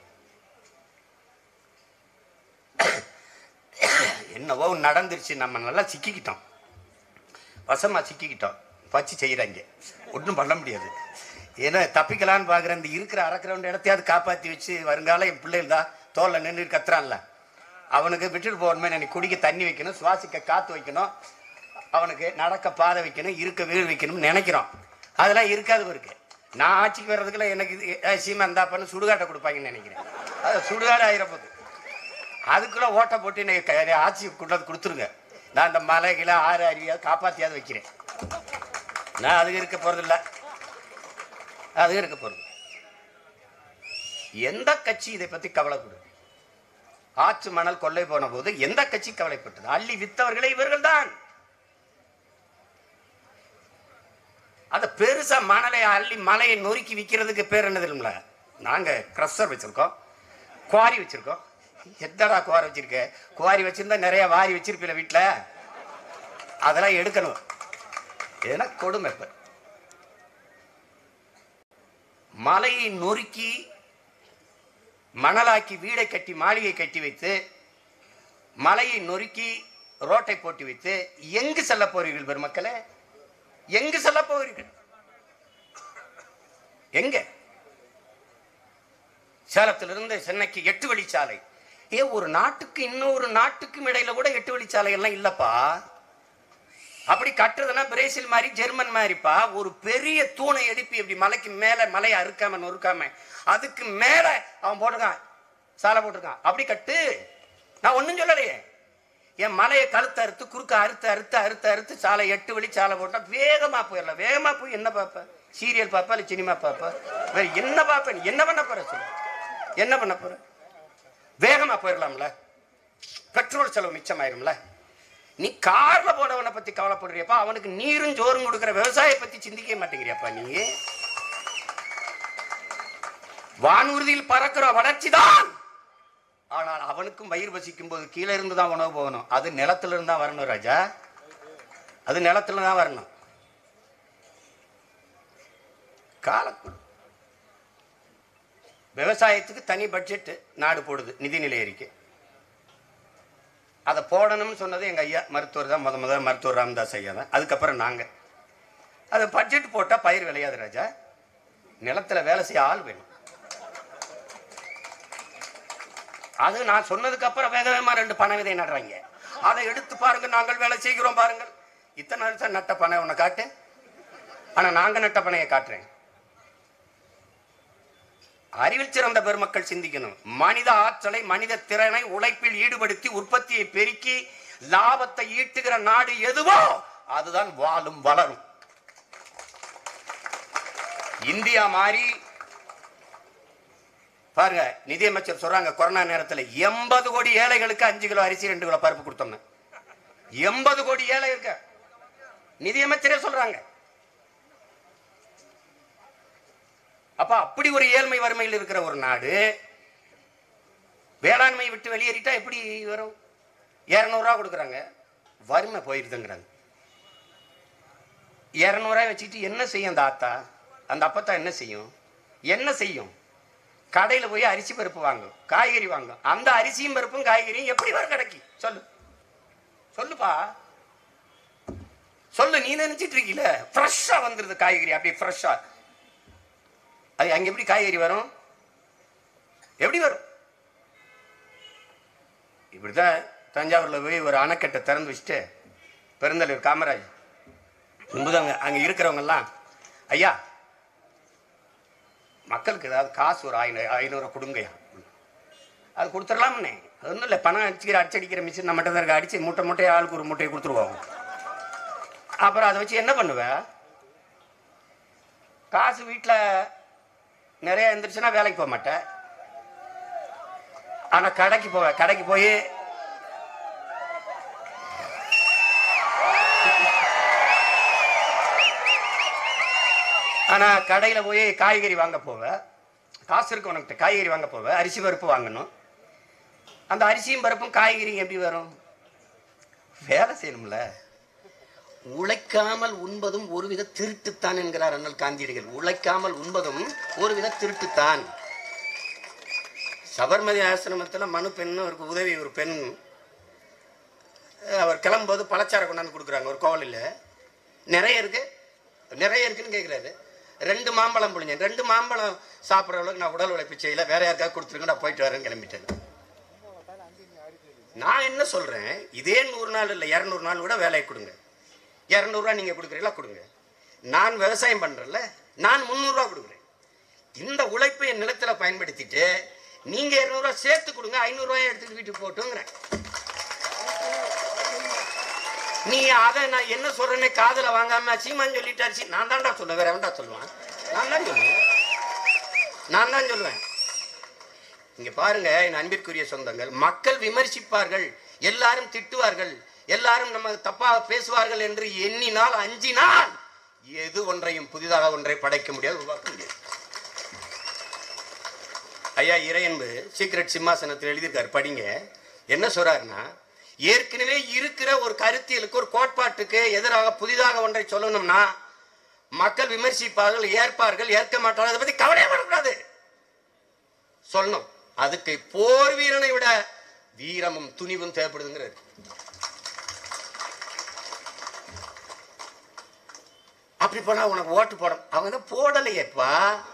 என்னவோ நடந்துருச்சு நம்ம நல்லா சிக்கிக்கிட்டோம் வசமா சிக்கிக்கிட்டோம் வச்சு செய்கிறாங்க ஒன்றும் பண்ண முடியாது ஏன்னா தப்பிக்கலான்னு பார்க்குற இந்த இருக்கிற அறக்கிறவன் இடத்தையாவது காப்பாற்றி வச்சு வருங்காலம் என் பிள்ளைகள் தான் தோல்ல நின்று கத்துறான்ல அவனுக்கு விட்டுட்டு போகணுமே எனக்கு குடிக்க தண்ணி வைக்கணும் சுவாசிக்க காற்று வைக்கணும் அவனுக்கு நடக்க பாதை வைக்கணும் இருக்க வீடு வைக்கணும்னு நினைக்கிறோம் அதெல்லாம் இருக்காது இருக்கு நான் ஆட்சிக்கு வர்றதுக்குள்ள எனக்கு இது அஹ், சீமா இந்தாப்பன்னு சுடுகாட்டை கொடுப்பாங்கன்னு நினைக்கிறேன் அது சுடுகாடு ஆயிரப்போகுது அதுக்குள்ள ஓட்டை போட்டு எனக்கு ஆட்சி கொண்டாந்து கொடுத்துருங்க நான் இந்த மலை கிளை ஆறு அருவியாவது காப்பாற்றியாவது வைக்கிறேன் நான் அதுக்கு இருக்க போறதில்ல அது இருக்க போறது எந்த கட்சி இதை பத்தி கவலைப்படும் ஆற்று மணல் கொள்ளை போன போது எந்த கட்சி கவலைப்பட்டது அள்ளி வித்தவர்களே இவர்கள் தான் அந்த பெருசா மணலை அள்ளி மலையை நொறுக்கி விற்கிறதுக்கு பேர் என்ன தெரியுமில நாங்க க்ரஷர் வச்சிருக்கோம் குவாரி வச்சிருக்கோம் எத்தடா குவாரி வச்சிருக்க குவாரி வச்சிருந்தா நிறைய வாரி வச்சிருப்பில வீட்டுல அதெல்லாம் எடுக்கணும் ஏன்னா கொடுமை இப்ப மலையை நொறுக்கி மணலாக்கி வீடை கட்டி மாளிகை கட்டி வைத்து மலையை நொறுக்கி ரோட்டை போட்டு வைத்து எங்கு செல்ல போறீர்கள் பெருமக்களே எங்கு செல்ல போகிறீர்கள் எங்க சேலத்திலிருந்து சென்னைக்கு எட்டு வழிச்சாலை ஏ ஒரு நாட்டுக்கு இன்னொரு நாட்டுக்கும் இடையில கூட எட்டு வழிச்சாலை எல்லாம் இல்லப்பா அப்படி கட்டுறதுன்னா பிரேசில் மாதிரி ஜெர்மன் மாதிரிப்பா ஒரு பெரிய தூணை எழுப்பி இப்படி மலைக்கு மேல மலையை அறுக்காம நொறுக்காம அதுக்கு மேல அவன் போட்டிருக்கான் சாலை போட்டிருக்கான் அப்படி கட்டு நான் ஒண்ணும் சொல்லலையே என் மலையை கழுத்து அறுத்து குறுக்க அறுத்து அறுத்து அறுத்து அறுத்து சாலை எட்டு வழி சாலை போட்டா வேகமா போயிடலாம் வேகமா போய் என்ன பார்ப்ப சீரியல் பார்ப்பா இல்லை சினிமா பார்ப்ப வேற என்ன பார்ப்ப நீ என்ன பண்ண போற சொல்லு என்ன பண்ண போற வேகமா போயிடலாம்ல பெட்ரோல் செலவு மிச்சமாயிரும்ல நீ கார்ல போனவனை பத்தி கவலைப்படுறியப்பா அவனுக்கு நீரும் சோறும் கொடுக்கிற விவசாய பத்தி சிந்திக்க மாட்டேங்கிறியப்பா நீ வானூர்தியில் பறக்கிற வளர்ச்சி தான் ஆனால் அவனுக்கும் வயிறு பசிக்கும் போது கீழே இருந்து தான் உணவு போகணும் அது நிலத்துல இருந்து தான் வரணும் ராஜா அது நிலத்துல தான் வரணும் காலக்குள் விவசாயத்துக்கு தனி பட்ஜெட் நாடு போடுது நிதிநிலை அறிக்கை அதை போடணும்னு சொன்னது எங்கள் ஐயா மருத்துவர் தான் முத முதல்ல மருத்துவர் ராமதாஸ் ஐயா தான் அதுக்கப்புறம் நாங்கள் அது பட்ஜெட் போட்டால் பயிர் விளையாது ராஜா நிலத்தில் வேலை செய்ய ஆள் வேணும் அது நான் சொன்னதுக்கு அப்புறம் வேக வேகமா ரெண்டு பனை விதை நடுறாங்க அதை எடுத்து பாருங்க நாங்கள் வேலை செய்கிறோம் பாருங்கள் இத்தனை வருஷம் நட்ட பனை உன்னை காட்டு ஆனா நாங்க நட்ட பனையை காட்டுறேன் அறிவில் சிறந்த பெருமக்கள் சிந்திக்கணும் மனித ஆற்றலை மனித திறனை உழைப்பில் ஈடுபடுத்தி உற்பத்தியை பெருக்கி லாபத்தை ஈட்டுகிற நாடு எதுவோ அதுதான் வாழும் வளரும் இந்தியா மாறி பாருங்க நிதியமைச்சர் சொல்றாங்க கொரோனா நேரத்தில் எண்பது கோடி ஏழைகளுக்கு அஞ்சு கிலோ அரிசி ரெண்டு கிலோ பருப்பு கொடுத்தோம்னு எண்பது கோடி ஏழை இருக்க நிதியமைச்சரே சொல்றாங்க அப்ப அப்படி ஒரு ஏழ்மை வறுமையில் இருக்கிற ஒரு நாடு வேளாண்மை விட்டு வெளியேறிட்டா எப்படி வரும் இரநூறுவா கொடுக்குறாங்க வறுமை போயிருதுங்கிறாங்க இரநூறுவா வச்சுக்கிட்டு என்ன செய்யும் அந்த ஆத்தா அந்த அப்பத்தா என்ன செய்யும் என்ன செய்யும் கடையில் போய் அரிசி பருப்பு வாங்கும் காய்கறி வாங்கும் அந்த அரிசியும் பருப்பும் காய்கறியும் எப்படி வரும் கடைக்கு சொல்லு சொல்லுப்பா சொல்லு நீ நினைச்சிட்டு இருக்கீல ஃப்ரெஷ்ஷா வந்துருது காய்கறி அப்படி ஃப்ரெஷ்ஷா அது அங்க எப்படி காய்கறி வரும் எப்படி வரும் இப்படிதான் தஞ்சாவூர்ல போய் ஒரு அணைக்கட்டை திறந்து வச்சுட்டு பெருந்தலைவர் காமராஜ் முன்புதாங்க அங்க இருக்கிறவங்க எல்லாம் ஐயா மக்களுக்கு ஏதாவது காசு ஒரு ஐநூறு ஐநூறு கொடுங்கய்யா அது கொடுத்துடலாம்னே அது ஒன்றும் இல்லை பணம் அடிச்சுக்கிற அடிச்சடிக்கிற மிஷின் நம்மகிட்ட தான் இருக்க அடிச்சு மூட்டை மூட்டையை ஆளுக்கு ஒரு மூட்டையை கொடுத்துருவோம் அப்புறம் அதை வச்சு என்ன பண்ணுவ காசு வீட்டில் நிறைய இருந்துருச்சுன்னா வேலைக்கு போக மாட்டேன் ஆனால் கடைக்கு போவேன் கடைக்கு போய் ஆனால் கடையில் போய் காய்கறி வாங்க போவேன் காசு இருக்கு உனக்கிட்ட காய்கறி வாங்க போவேன் அரிசி பருப்பு வாங்கணும் அந்த அரிசியும் பருப்பும் காய்கறியும் எப்படி வரும் வேலை செய்யணும்ல உழைக்காமல் உண்பதும் ஒருவித திருட்டுத்தான் என்கிறார் அண்ணல் காந்தியடிகள் உழைக்காமல் உண்பதும் ஒருவித திருட்டுத்தான் சபர்மதி ஆசிரமத்தில் மனு பெண்ணு அவருக்கு உதவி ஒரு பெண் அவர் கிளம்பும்போது பழச்சாரை கொண்டாந்து கொடுக்குறாங்க ஒரு கோவிலில் நிறைய இருக்கு நிறைய இருக்குன்னு கேட்குறாரு ரெண்டு மாம்பழம் புழிஞ்சேன் ரெண்டு மாம்பழம் சாப்பிட்ற அளவுக்கு நான் உடல் உழைப்பு செய்யல வேற யாருக்காவது கொடுத்துருங்க நான் போயிட்டு வரேன்னு கிளம்பிட்டேன் நான் என்ன சொல்றேன் இதே நூறு நாள் இல்லை இரநூறு நாள் கூட வேலையை கொடுங்க இரநூறுவா நீங்க கொடுக்குறீங்களா கொடுங்க நான் விவசாயம் பண்றேன்ல நான் முந்நூறுரூவா கொடுக்குறேன் இந்த உழைப்பை என் நிலத்துல பயன்படுத்திட்டு நீங்க இரநூறுவா சேர்த்து கொடுங்க ஐநூறுரூவாயை எடுத்துட்டு வீட்டுக்கு போட்டுங்கிறேன் நீ அதை நான் என்ன சொல்றேன்னு காதுல வாங்காம சீமான் சொல்லிட்டாரு சீ- நான் தான்டா சொல்லுவேன் வேற வேண்டா சொல்லுவான் நான் தான் சொல்லுவேன் நான் தான் சொல்லுவேன் இங்க பாருங்க என் அன்பிற்குரிய சொந்தங்கள் மக்கள் விமர்சிப்பார்கள் எல்லாரும் திட்டுவார்கள் எல்லாரும் நம்ம தப்பாக பேசுவார்கள் என்று எண்ணினால் அஞ்சினால் எது ஒன்றையும் புதிதாக ஒன்றை படைக்க முடியாது உருவாக்க முடியாது ஐயா இறையன்பு சீக்ரெட் சிம்மாசனத்தில் எழுதியிருக்காரு படிங்க என்ன சொல்றாருன்னா ஏற்கனவே இருக்கிற ஒரு கருத்தியலுக்கு ஒரு கோட்பாட்டுக்கு எதிராக புதிதாக ஒன்றை சொல்லணும்னா மக்கள் விமர்சிப்பார்கள் ஏற்பார்கள் ஏற்க மாட்டார்கள் அதை பத்தி கவலையே வரக்கூடாது சொல்லணும் அதுக்கு போர் வீரனை விட வீரமும் துணிவும் தேவைப்படுதுங்கிறாரு அப்படி போனா உனக்கு ஓட்டு போட அவங்க தான் போடலையேப்பா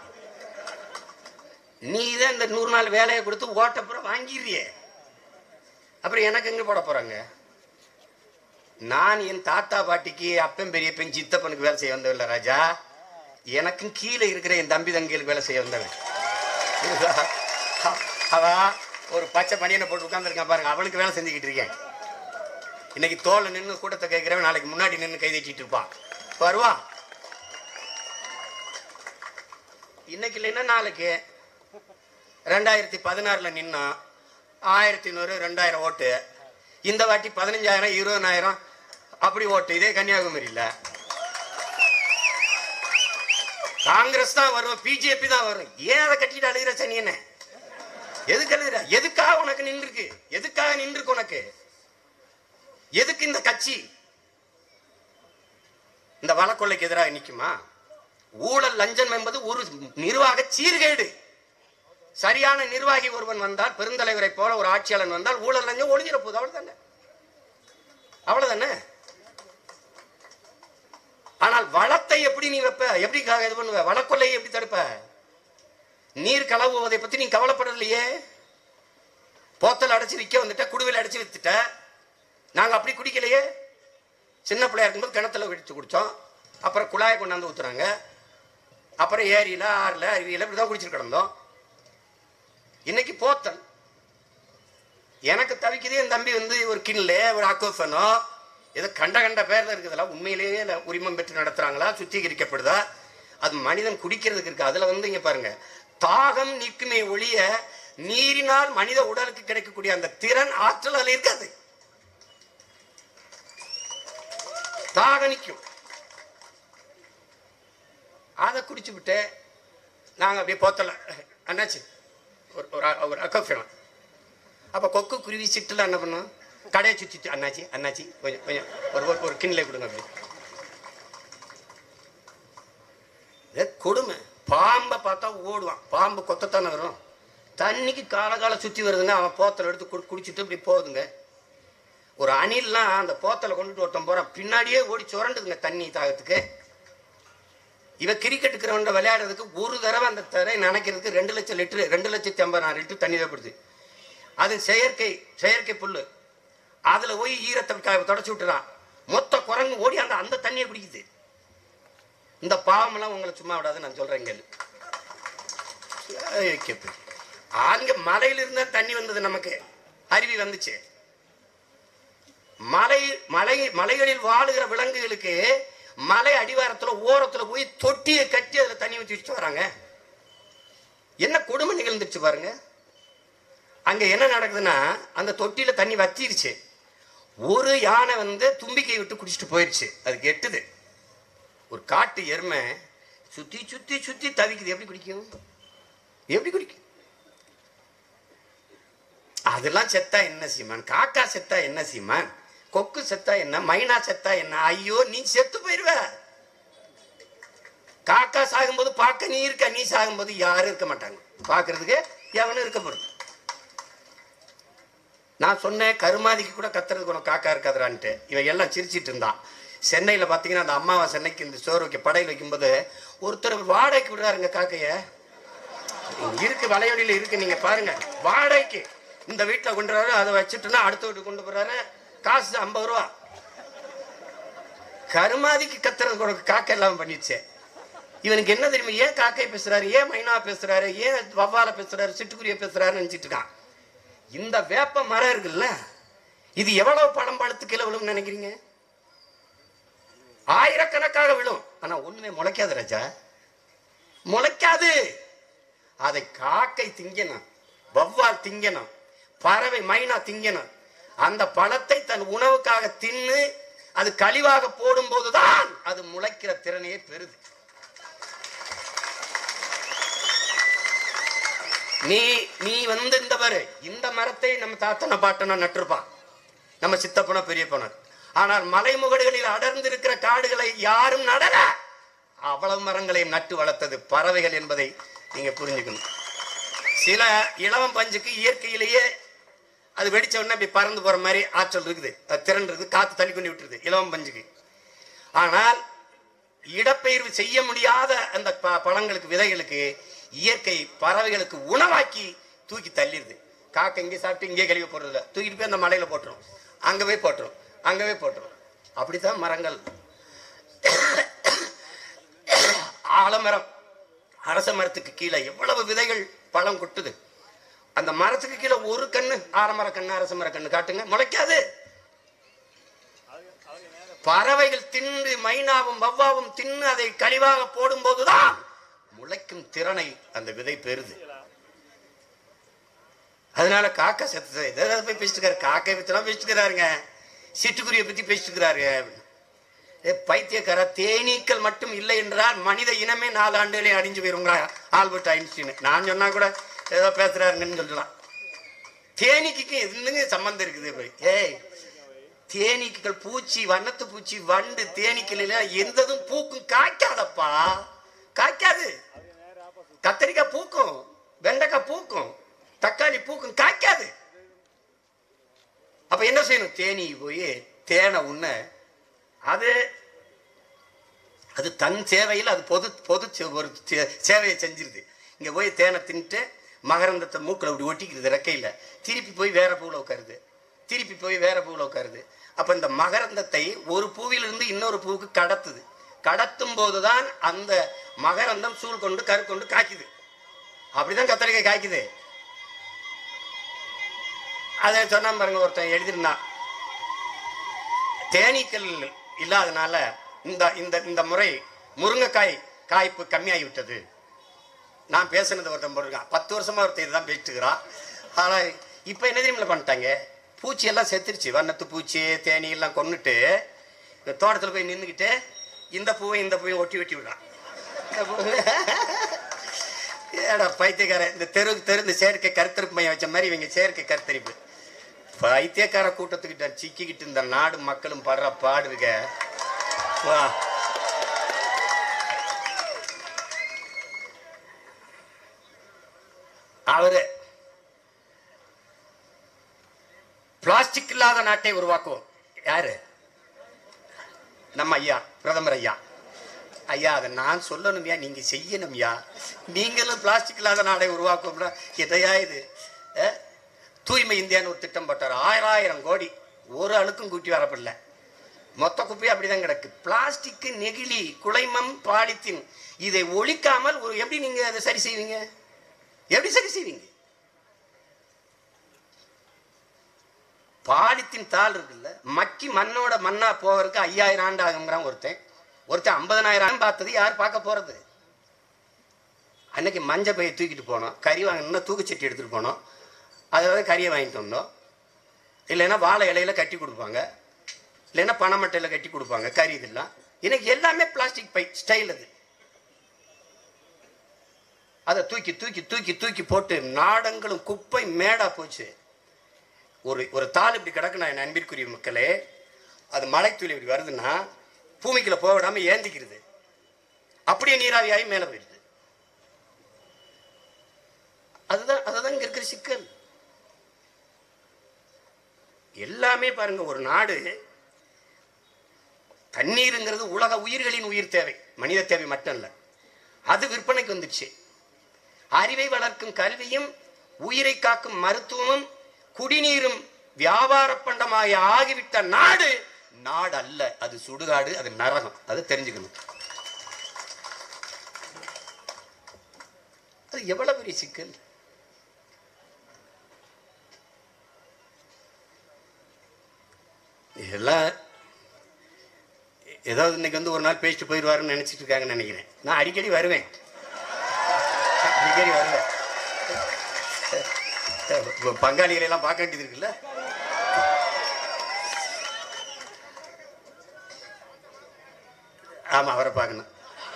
நீ தான் இந்த நூறு நாள் வேலையை கொடுத்து ஓட்ட அப்புறம் வாங்கிடுறியே அப்புறம் எனக்கு எங்க போட போறாங்க நான் என் தாத்தா பாட்டிக்கு அப்பன் பெரியப்பன் சித்தப்பனுக்கு வேலை செய்ய வந்தவன் ராஜா எனக்கும் கீழே இருக்கிற என் தம்பி தங்கிகளுக்கு வேலை செய்ய வந்தவன் புரியுதா? அவ ஒரு பச்சை பனியனை போட்டு உட்காந்துருக்கான் பாருங்க அவனுக்கு வேலை செஞ்சுக்கிட்டு இருக்கேன் இன்னைக்கு தோலை நின்று கூட்டத்தை கேட்கிறவன் நாளைக்கு முன்னாடி நின்று கை தட்டிட்டு இருப்பான் வருவா இன்னைக்கு இல்லைன்னா நாளைக்கு ரெண்டாயிரத்தி பதினாறுல நின்னா ஆயிரத்தி நூறு ரெண்டாயிரம் ஓட்டு இந்த வாட்டி பதினஞ்சாயிரம் இருபதாயிரம் அப்படி ஓட்டு இதே கன்னியாகுமரியில காங்கிரஸ் தான் வரும் பிஜேபி தான் வரும் ஏன் அதை கட்டிட்டு அழுகிற சனி என்ன எதுக்கு அழுகிற எதுக்காக உனக்கு நின்றுருக்கு எதுக்காக நின்றுருக்கு உனக்கு எதுக்கு இந்த கட்சி இந்த வழக்கொள்ளைக்கு எதிராக நிக்குமா ஊழல் லஞ்சம் என்பது ஒரு நிர்வாக சீர்கேடு சரியான நிர்வாகி ஒருவன் வந்தால் பெருந்தலைவரை போல ஒரு ஆட்சியாளன் வந்தால் ஊழல் லஞ்சம் ஒளிஞ்சிட போகுது அவ்வளவுதானே அவ்வளவுதானே ஆனால் வளத்தை எப்படி நீ வைப்ப எப்படி க- இது பண்ணுவ வளக்கொள்ளையை எப்படி தடுப்ப நீர் கலவுவதை பத்தி நீ கவலைப்படலையே போத்தல் அடைச்சு விற்க வந்துட்ட குடுவையில் அடைச்சு வித்துட்ட நாங்க அப்படி குடிக்கலையே சின்ன பிள்ளையா இருக்கும்போது கிணத்துல வெடிச்சு குடிச்சோம் அப்புறம் குழாயை கொண்டாந்து ஊத்துறாங்க அப்புறம் ஏரியில ஆறுல அருவியில இப்படிதான் குடிச்சிட்டு கிடந்தோம் இன்னைக்கு போத்தல் எனக்கு தவிக்குது என் தம்பி வந்து ஒரு கிண்லே ஒரு அக்கோஃபனோ ஏதோ கண்ட கண்ட பேர்ல இருக்குதுல உண்மையிலேயே இல்ல உரிமம் பெற்று நடத்துறாங்களா சுத்திகரிக்கப்படுதா அது மனிதன் குடிக்கிறதுக்கு இருக்கு அதுல வந்து இங்க பாருங்க தாகம் நீக்குமே ஒழிய நீரினால் மனித உடலுக்கு கிடைக்கக்கூடிய அந்த திறன் ஆற்றல் அதுல இருக்காது தாக நிற்கும் அதை குடிச்சு விட்டு நாங்கள் அப்படியே போத்தல அண்ணாச்சு ஒரு ஒரு அ- ஒரு அக்கஃபேனம் அப்போ கொக்கு குருவி சிட்டுல என்ன பண்ணோம் கடையை சுற்றி அண்ணாச்சி அண்ணாச்சி கொஞ்சம் கொஞ்சம் ஒரு ஒரு ஒரு கிண்ணில் கொடுங்க அப்படி இது கொடுமை பாம்பை பார்த்தா ஓடுவான் பாம்பு கொத்தத்தானே வரும் தண்ணிக்கு காலகால சுற்றி வருதுங்க அவன் போத்தலை எடுத்து குடி குடிச்சிட்டு இப்படி போகுதுங்க ஒரு அணில்லாம் அந்த போத்தலை கொண்டுட்டு ஒருத்தன் போறான் பின்னாடியே ஓடி சுரண்டுதுங்க தண்ணி தாகத்துக்கு இவன் கிரிக்கெட்டுக்கிறவன் விளையாடுறதுக்கு ஒரு தடவை அந்த தரை நனைக்கிறதுக்கு ரெண்டு லட்சம் லிட்டரு ரெண்டு லட்சத்தி ஐம்பதாயிரம் லிட்டர் தண்ணி தேவைப்படுது அது செயற்கை செயற்கை புல்லு அதுல போய் ஈரத்தை க- தொடச்சு விட்டுறான் மொத்த குரங்கு ஓடி அந்த அந்த தண்ணியை குடிக்குது இந்த பாவமெல்லாம் உங்களை சும்மா விடாது நான் சொல்றேன் கேளு ஐயோ, கேப்பு. அங்க மலையில இருந்தா தண்ணி வந்தது நமக்கு அருவி வந்துச்சு மலை மலை மலைகளில் வாழுகிற விலங்குகளுக்கு மலை அடிவாரத்துல ஓரத்துல போய் தொட்டியை கட்டி அதுல தண்ணி ஊற்றி வச்சுட்டு வராங்க என்ன கொடுமை நிகழ்ந்துச்சு பாருங்க அங்க என்ன நடக்குதுன்னா அந்த தொட்டியில தண்ணி வத்திருச்சு ஒரு யானை வந்து தும்பிக்கையை விட்டு குடிச்சிட்டு போயிருச்சு அதுக்கு எட்டுது ஒரு காட்டு எருமை சுத்தி சுத்தி சுத்தி தவிக்குது எப்படி குடிக்கும் எப்படி குடிக்கும் அதெல்லாம் செத்தா என்ன சீமான் காக்கா செத்தா என்ன சீமான் கொக்கு செத்தா என்ன மைனா செத்தா என்ன ஐயோ நீ செத்து போயிருவ காக்கா சாகும்போது பார்க்க நீ இருக்க நீ சாகும்போது யாரும் இருக்க மாட்டாங்க பார்க்கிறதுக்கு எவனும் இருக்க போறது நான் சொன்னேன் கருமாதிக்கு கூட கத்துறதுக்கு உனக்கு காக்கா இருக்காதுறான்ட்டு இவன் எல்லாம் சிரிச்சிட்டு இருந்தான் சென்னையில் பார்த்தீங்கன்னா அந்த அம்மாவை சென்னைக்கு இந்த சோறு வைக்க படையில் வைக்கும்போது ஒருத்தர் வாடகைக்கு விடுறாருங்க காக்கைய இருக்கு வலையொலியில் இருக்கு நீங்க பாருங்க வாடகைக்கு இந்த வீட்டில் கொண்டு வராரு அதை வச்சுட்டுனா அடுத்த வீட்டுக்கு கொண்டு போறாரு காசு ஐம்பது ரூபா கருமாதிக்கு கத்துறது கூட காக்கை எல்லாம் பண்ணிடுச்சே இவனுக்கு என்ன தெரியுமா ஏன் காக்கை பேசுறாரு ஏன் மைனா பேசுறாரு ஏன் வவ்வால பேசுறாரு சிட்டுக்குருவிய பேசுறாருன்னு நினைச்சிட்டு இருக்கான் இந்த வேப்ப மரம் இருக்குல்ல இது எவ்வளவு பழம் பழத்து கிலோ விழும் நினைக்கிறீங்க ஆயிரக்கணக்காக விழும் ஆனா ஒண்ணுமே முளைக்காது ராஜா முளைக்காது அதை காக்கை திங்கணும் வவ்வால் திங்கணும் பறவை மைனா திங்கணும் அந்த பழத்தை தன் உணவுக்காக தின்னு அது கழிவாக போடும்போதுதான் அது முளைக்கிற திறனையே பெறுது நீ நீ வந்து இந்த பாரு இந்த மரத்தை நம்ம தாத்தனை பாட்டனை நட்டிருப்பான் நம்ம சித்தப்பன பெரியப்பன ஆனால் மலைமுகடுகளில் அடர்ந்திருக்கிற காடுகளை யாரும் நடல அவ்வளவு மரங்களையும் நட்டு வளர்த்தது பறவைகள் என்பதை நீங்க புரிஞ்சுக்கணும் சில இளவம் பஞ்சுக்கு இயற்கையிலேயே அது வெடிச்ச உடனே அப்படி பறந்து போற மாதிரி ஆற்றல் இருக்குது அது திறன் இருக்குது காத்து தள்ளி கொண்டு விட்டுருது இளவம் பஞ்சுக்கு ஆனால் இடப்பெயர்வு செய்ய முடியாத அந்த ப- பழங்களுக்கு விதைகளுக்கு இயற்கை பறவைகளுக்கு உணவாக்கி தூக்கி தள்ளிடுது காக்கை இங்கே சாப்பிட்டு இங்கே கழிவு போடுறதில்ல தூக்கிட்டு போய் அந்த மலையில போட்டுரும் அங்க போய் போட்டுரும் அங்க போய் போட்டுரும் அப்படித்தான் மரங்கள் ஆலமரம் அரச மரத்துக்கு கீழே எவ்வளவு விதைகள் பழம் கொட்டுது அந்த மரத்துக்கு கீழே ஒரு கண்ணு ஆலமர கண்ணு அரச மர கண்ணு காட்டுங்க முளைக்காது பறவைகள் தின்று மைனாவும் வவ்வாவும் தின்னு அதை கழிவாக போடும்போதுதான் முளைக்கும் திறனை அந்த விதை பெறுது அதனால காக்கா செத்து எதாவது போய் பேசிட்டு இருக்காரு காக்கை பத்திலாம் பேசிட்டு இருக்கிறாருங்க சிட்டுக்குருவியை பத்தி பேசிட்டு இருக்கிறாரு ஏ பைத்தியக்கார தேனீக்கள் மட்டும் இல்லை என்றால் மனித இனமே நாலு ஆண்டுகளே அழிஞ்சு போயிருங்களா ஆல்பர்ட் ஐன்ஸ்டீன் நான் சொன்னா கூட ஏதோ பேசுறாருங்கன்னு சொல்லலாம் தேனீக்கு என்னங்க சம்பந்தம் இருக்குது இப்ப? ஏய் தேனீக்கள் பூச்சி வண்ணத்து பூச்சி வண்டு தேனீக்கள் எல்லாம் எந்ததும் பூக்கும் காய்க்காதப்பா காய்க்காது கத்தரிக்காய் பூக்கும் வெண்டைக்காய் பூக்கும் தக்காளி பூக்கும் காய்க்காது அப்ப என்ன செய்யணும் தேனி போய் தேனை உண்ண அது அது தன் சேவையில் அது பொது பொது சே- ஒரு சே- சேவையை செஞ்சிருது இங்க போய் தேனை தின்ட்டு மகரந்தத்தை மூக்கில் இப்படி ஒட்டிக்கிறது ரெக்கையில் திருப்பி போய் வேற பூவில் உட்காருது திருப்பி போய் வேற பூவில் உட்காருது அப்ப இந்த மகரந்தத்தை ஒரு பூவிலிருந்து இன்னொரு பூவுக்கு கடத்துது கடத்தும் போதுதான் அந்த மகரந்தம் சூழ் கொண்டு கரு கொண்டு காய்க்குது அப்படிதான் கத்தரிக்காய் காய்க்குது அதை சொன்னான் பாருங்க ஒருத்தன் எழுதியிருந்தான் தேனீக்கள் இல்லாதனால இந்த இந்த இந்த முறை முருங்கைக்காய் காய்ப்பு கம்மியாகி விட்டது நான் பேசுனது ஒருத்தன் போட்டிருக்கான் பத்து வருஷமா ஒருத்தன் இதுதான் பேசிட்டுக்கிறான் ஆனால் இப்போ என்ன தெரியுமில்ல பண்ணிட்டாங்க பூச்சி எல்லாம் செத்துருச்சு வண்ணத்து பூச்சி தேனி எல்லாம் கொன்னுட்டு இந்த தோட்டத்தில் போய் நின்றுக்கிட்டு இந்த பூவை இந்த பூவையும் ஒட்டி வெட்டி விடுறான் இந்த பூ- ஏடா பைத்தியக்காரன் இந்த தெருவுக்கு தெரு இந்த செயற்கை கருத்தரிப்பு மையம் வச்ச மாதிரி இவங்க செயற்கை கருத்தரிப்பு பைத்தியக்கார கூட்டத்துக்கிட்ட சிக்கிக்கிட்டு இந்த நாடு மக்களும் படுற பாடு இருக்க வா அவரு பிளாஸ்டிக் இல்லாத நாட்டை உருவாக்குவோம் யாரு நம்ம ஐயா பிரதமர் ஐயா ஐயா அதை நான் சொல்லணும்யா நீங்க செய்யணும்யா நீங்களும் பிளாஸ்டிக் இல்லாத நாடை உருவாக்குவோம்னா எதையா இது அஹ்? தூய்மை இந்தியான்னு ஒரு திட்டம் போட்டார் ஆயிரம் ஆயிரம் கோடி ஒரு அணுக்கும் கூட்டி வரப்படல மொத்த குப்பையும் அப்படிதான் கிடக்கு பிளாஸ்டிக் நெகிழி குலைமம் பாலித்தீன் இதை ஒழிக்காமல் ஒரு எப்படி நீங்க அதை சரி செய்வீங்க எப்படி சரி செய்வீங்க பாலித்தீன் தாள் இருக்குல்ல மக்கி மண்ணோட மண்ணா போவதற்கு ஐயாயிரம் ஆண்டு ஆகுங்கிறான் ஒருத்தன் ஒருத்தன் ஐம்பதனாயிரம் பார்த்தது யார் பார்க்க போறது அன்னைக்கு மஞ்சள் பையை தூக்கிட்டு போனோம் கறி வாங்கணும்னா தூக்குச்சட்டி எடுத்துட்டு போனோம் அதாவது கறியை வாங்கிட்டு வந்தோம் இல்லைன்னா வாழை இலையில கட்டி கொடுப்பாங்க இல்லைன்னா பனைமட்டையில் கட்டி கொடுப்பாங்க கறி இதெல்லாம் இன்னைக்கு எல்லாமே பிளாஸ்டிக் பை ஸ்டைல் அது அதை தூக்கி தூக்கி தூக்கி தூக்கி போட்டு நாடங்களும் குப்பை மேடா போச்சு ஒரு ஒரு தாள் இப்படி கிடக்குனா என் அன்பிற்குரிய மக்களே அது மழைத்துளி இப்படி வருதுன்னா பூமிக்குள்ள போக விடாம ஏந்திக்கிறது அப்படியே நீராவியாகி மேலே போயிடுது அதுதான் அதுதான் இங்க இருக்கிற சிக்கல் எல்லாமே பாருங்க ஒரு நாடு தண்ணீருங்கிறது உலக உயிர்களின் உயிர் தேவை மனித தேவை மட்டும் இல்ல அது விற்பனைக்கு வந்துடுச்சு அறிவை வளர்க்கும் கல்வியும் உயிரை காக்கும் மருத்துவமும் குடிநீரும் வியாபார பண்டமாய் ஆகிவிட்ட நாடு நாடு அல்ல அது சுடுகாடு அது நரகம் அது தெரிஞ்சுக்கணும் அது எவ்வளவு பெரிய சிக்கல் இதெல்லாம் ஏதாவது இன்னைக்கு வந்து ஒரு நாள் பேசிட்டு போயிடுவாருன்னு நினைச்சிட்டு இருக்காங்கன்னு நினைக்கிறேன் நான் அடிக்கடி வருவேன் அடிக்கடி வருவேன் இப்ப பங்காளிகளை எல்லாம் பார்க்க வேண்டியது இருக்குல்ல ஆமா அவரை பார்க்கணும்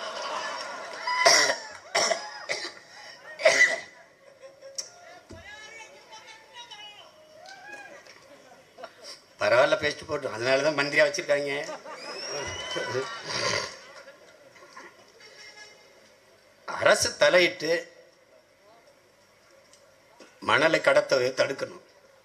பரவாயில்ல பேசிட்டு போட்டோம் அதனால தான் மந்திரியா வச்சிருக்காங்க அரசு தலையிட்டு மணலை கடத்த தடுக்கணும்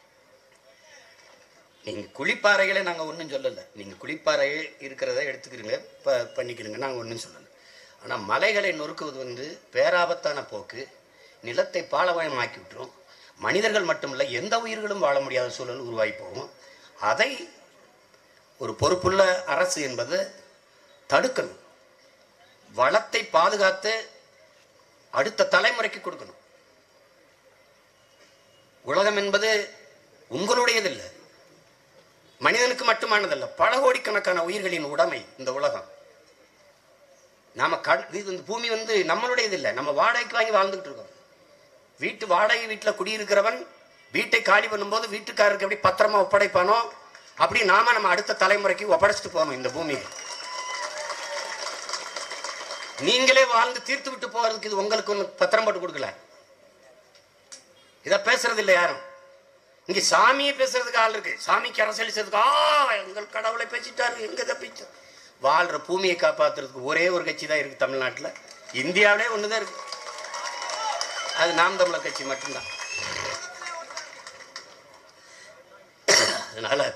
நீங்க குளிப்பாறைகளை நாங்க ஒன்றும் சொல்லலை நீங்க குளிப்பாறை இருக்கிறத எடுத்துக்கிறீங்க ப பண்ணிக்கிறீங்க நாங்க ஒன்றும் சொல்லலை ஆனா மலைகளை நொறுக்குவது வந்து பேராபத்தான போக்கு நிலத்தை பாலவயமாக்கி விட்டுரும் மனிதர்கள் மட்டுமல்ல எந்த உயிர்களும் வாழ முடியாத சூழல் உருவாகி போகும் அதை ஒரு பொறுப்புள்ள அரசு என்பது தடுக்கணும் வளத்தை பாதுகாத்து அடுத்த தலைமுறைக்கு கொடுக்கணும் உலகம் என்பது உங்களுடையதில்லை மனிதனுக்கு மட்டுமானதல்ல பல கோடிக்கணக்கான உயிர்களின் உடைமை இந்த உலகம் நாம கண் இது இந்த பூமி வந்து நம்மளுடையது இல்லை நம்ம வாடகைக்கு வாங்கி வாழ்ந்துகிட்டு இருக்கோம் வீட்டு வாடகை வீட்டில் குடியிருக்கிறவன் வீட்டை காலி பண்ணும்போது வீட்டுக்காரருக்கு எப்படி பத்திரமா ஒப்படைப்பானோ அப்படி நாம நம்ம அடுத்த தலைமுறைக்கு ஒப்படைச்சிட்டு போகணும் இந்த பூமியை நீங்களே வாழ்ந்து தீர்த்து விட்டு போறதுக்கு இது உங்களுக்கு ஒன்று பத்திரம் போட்டு கொடுக்கல இதை பேசுறது இல்லை யாரும் இங்க சாமியை பேசுறதுக்கு ஆள் இருக்கு சாமிக்கு அரசியலிச்சதுக்கு ஆ எங்கள் கடவுளை பேசிட்டாரு எங்க தப்பிச்சு வாழ்ற பூமியை காப்பாத்துறதுக்கு ஒரே ஒரு கட்சி தான் இருக்கு தமிழ்நாட்டில் இந்தியாவிலே ஒண்ணுதான் இருக்கு அது நாம் தமிழர் கட்சி மட்டும்தான் அதனால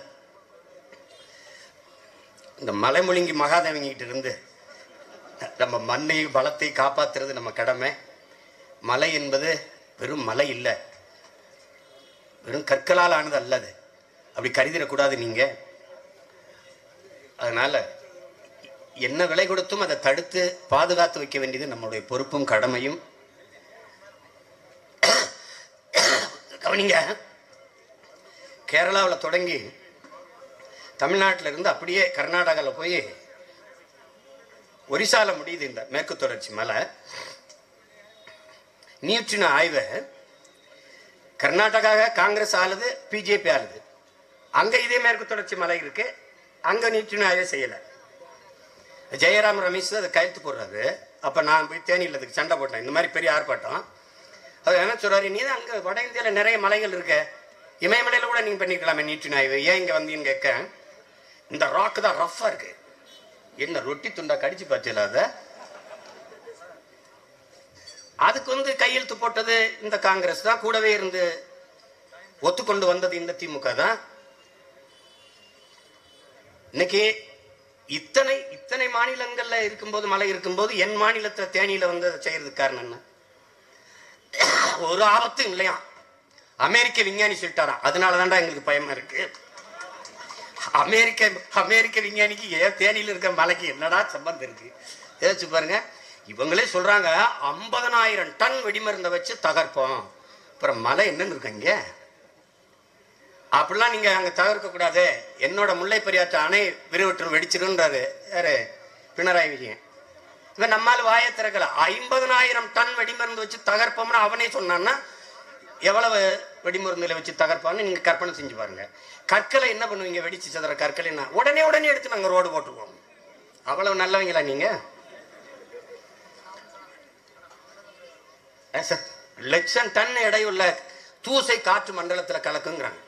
இந்த மலைமுழுங்கி மகாதேவங்கிட்ட இருந்து நம்ம மண்ணை பலத்தை காப்பாத்துறது நம்ம கடமை மலை என்பது வெறும் மலை இல்லை வெறும் கற்களால் ஆனது அல்லது அப்படி கருதிடக்கூடாது நீங்க அதனால என்ன விலை கொடுத்தும் அதை தடுத்து பாதுகாத்து வைக்க வேண்டியது நம்மளுடைய பொறுப்பும் கடமையும் கவனிங்க கேரளாவில் தொடங்கி தமிழ்நாட்டில் இருந்து அப்படியே கர்நாடகாவில் போய் ஒரிசால முடியுது இந்த மேற்கு தொடர்ச்சி மலை நியூட்ரின ஆய்வை கர்நாடகா காங்கிரஸ் ஆளுது பிஜேபி ஆளுது அங்க இதே மேற்கு தொடர்ச்சி மலை இருக்கு அங்க நியூட்ரின ஆய்வே செய்யல ஜெயராம் ரமேஷ் அதை கையெழுத்து போடுறாரு அப்ப நான் போய் தேனியில் அதுக்கு சண்டை போட்டேன் இந்த மாதிரி பெரிய ஆர்ப்பாட்டம் அவர் என்ன சொல்றாரு நீ தான் அங்க வட இந்தியாவில் நிறைய மலைகள் இருக்க இமயமலையில கூட நீங்க பண்ணிருக்கலாமே நீட்டு ஆய்வு ஏன் இங்க வந்தீங்கன்னு கேட்க இந்த ராக் தான் ரஃப்பா இருக்கு என்ன ரொட்டி துண்டா கடிச்சு பார்த்தீங்களா அதை அதுக்கு வந்து கையெழுத்து போட்டது இந்த காங்கிரஸ் தான் கூடவே இருந்து ஒத்துக்கொண்டு வந்தது இந்த திமுக தான் இன்னைக்கு இத்தனை இத்தனை மாநிலங்கள்ல இருக்கும்போது மழை இருக்கும்போது என் மாநிலத்துல தேனியில வந்து அதை செய்யறதுக்கு காரணம் என்ன ஒரு ஆபத்தும் இல்லையா அமெரிக்க விஞ்ஞானி சொல்லிட்டாராம் அதனால தான்டா எங்களுக்கு பயமா இருக்கு அமெரிக்க அமெரிக்க விஞ்ஞானிக்கு ஏன் தேனியில் இருக்க மலைக்கு என்னடா சம்பந்தம் இருக்கு யோசிச்சு பாருங்க இவங்களே சொல்றாங்க ஐம்பதனாயிரம் டன் வெடிமருந்தை வச்சு தகர்ப்போம் அப்புறம் மலை என்னன்னு இருக்காங்க அப்படிலாம் நீங்க அங்க தகர்க்க கூடாது என்னோட முல்லை பெரியாற்று அணை விரிவற்று வெடிச்சிருன்றாரு யாரு பினராயி விஜயன் இவன் நம்மால் வாயை திறக்கல ஐம்பதனாயிரம் டன் வெடிமருந்து வச்சு தகர்ப்போம்னு அவனே சொன்னான்னா எவ்வளவு வெடிமருந்துல வச்சு தகர்ப்பான்னு நீங்க கற்பனை செஞ்சு பாருங்க கற்களை என்ன பண்ணுவீங்க வெடிச்சு சதுர கற்களை என்ன உடனே உடனே எடுத்து நாங்க ரோடு போட்டுருவோம் அவ்வளவு நல்லவங்களா நீங்க ஏன் சார் லட்சம் டன் எடையுள்ள தூசை காற்று மண்டலத்துல கலக்குங்கிறாங்க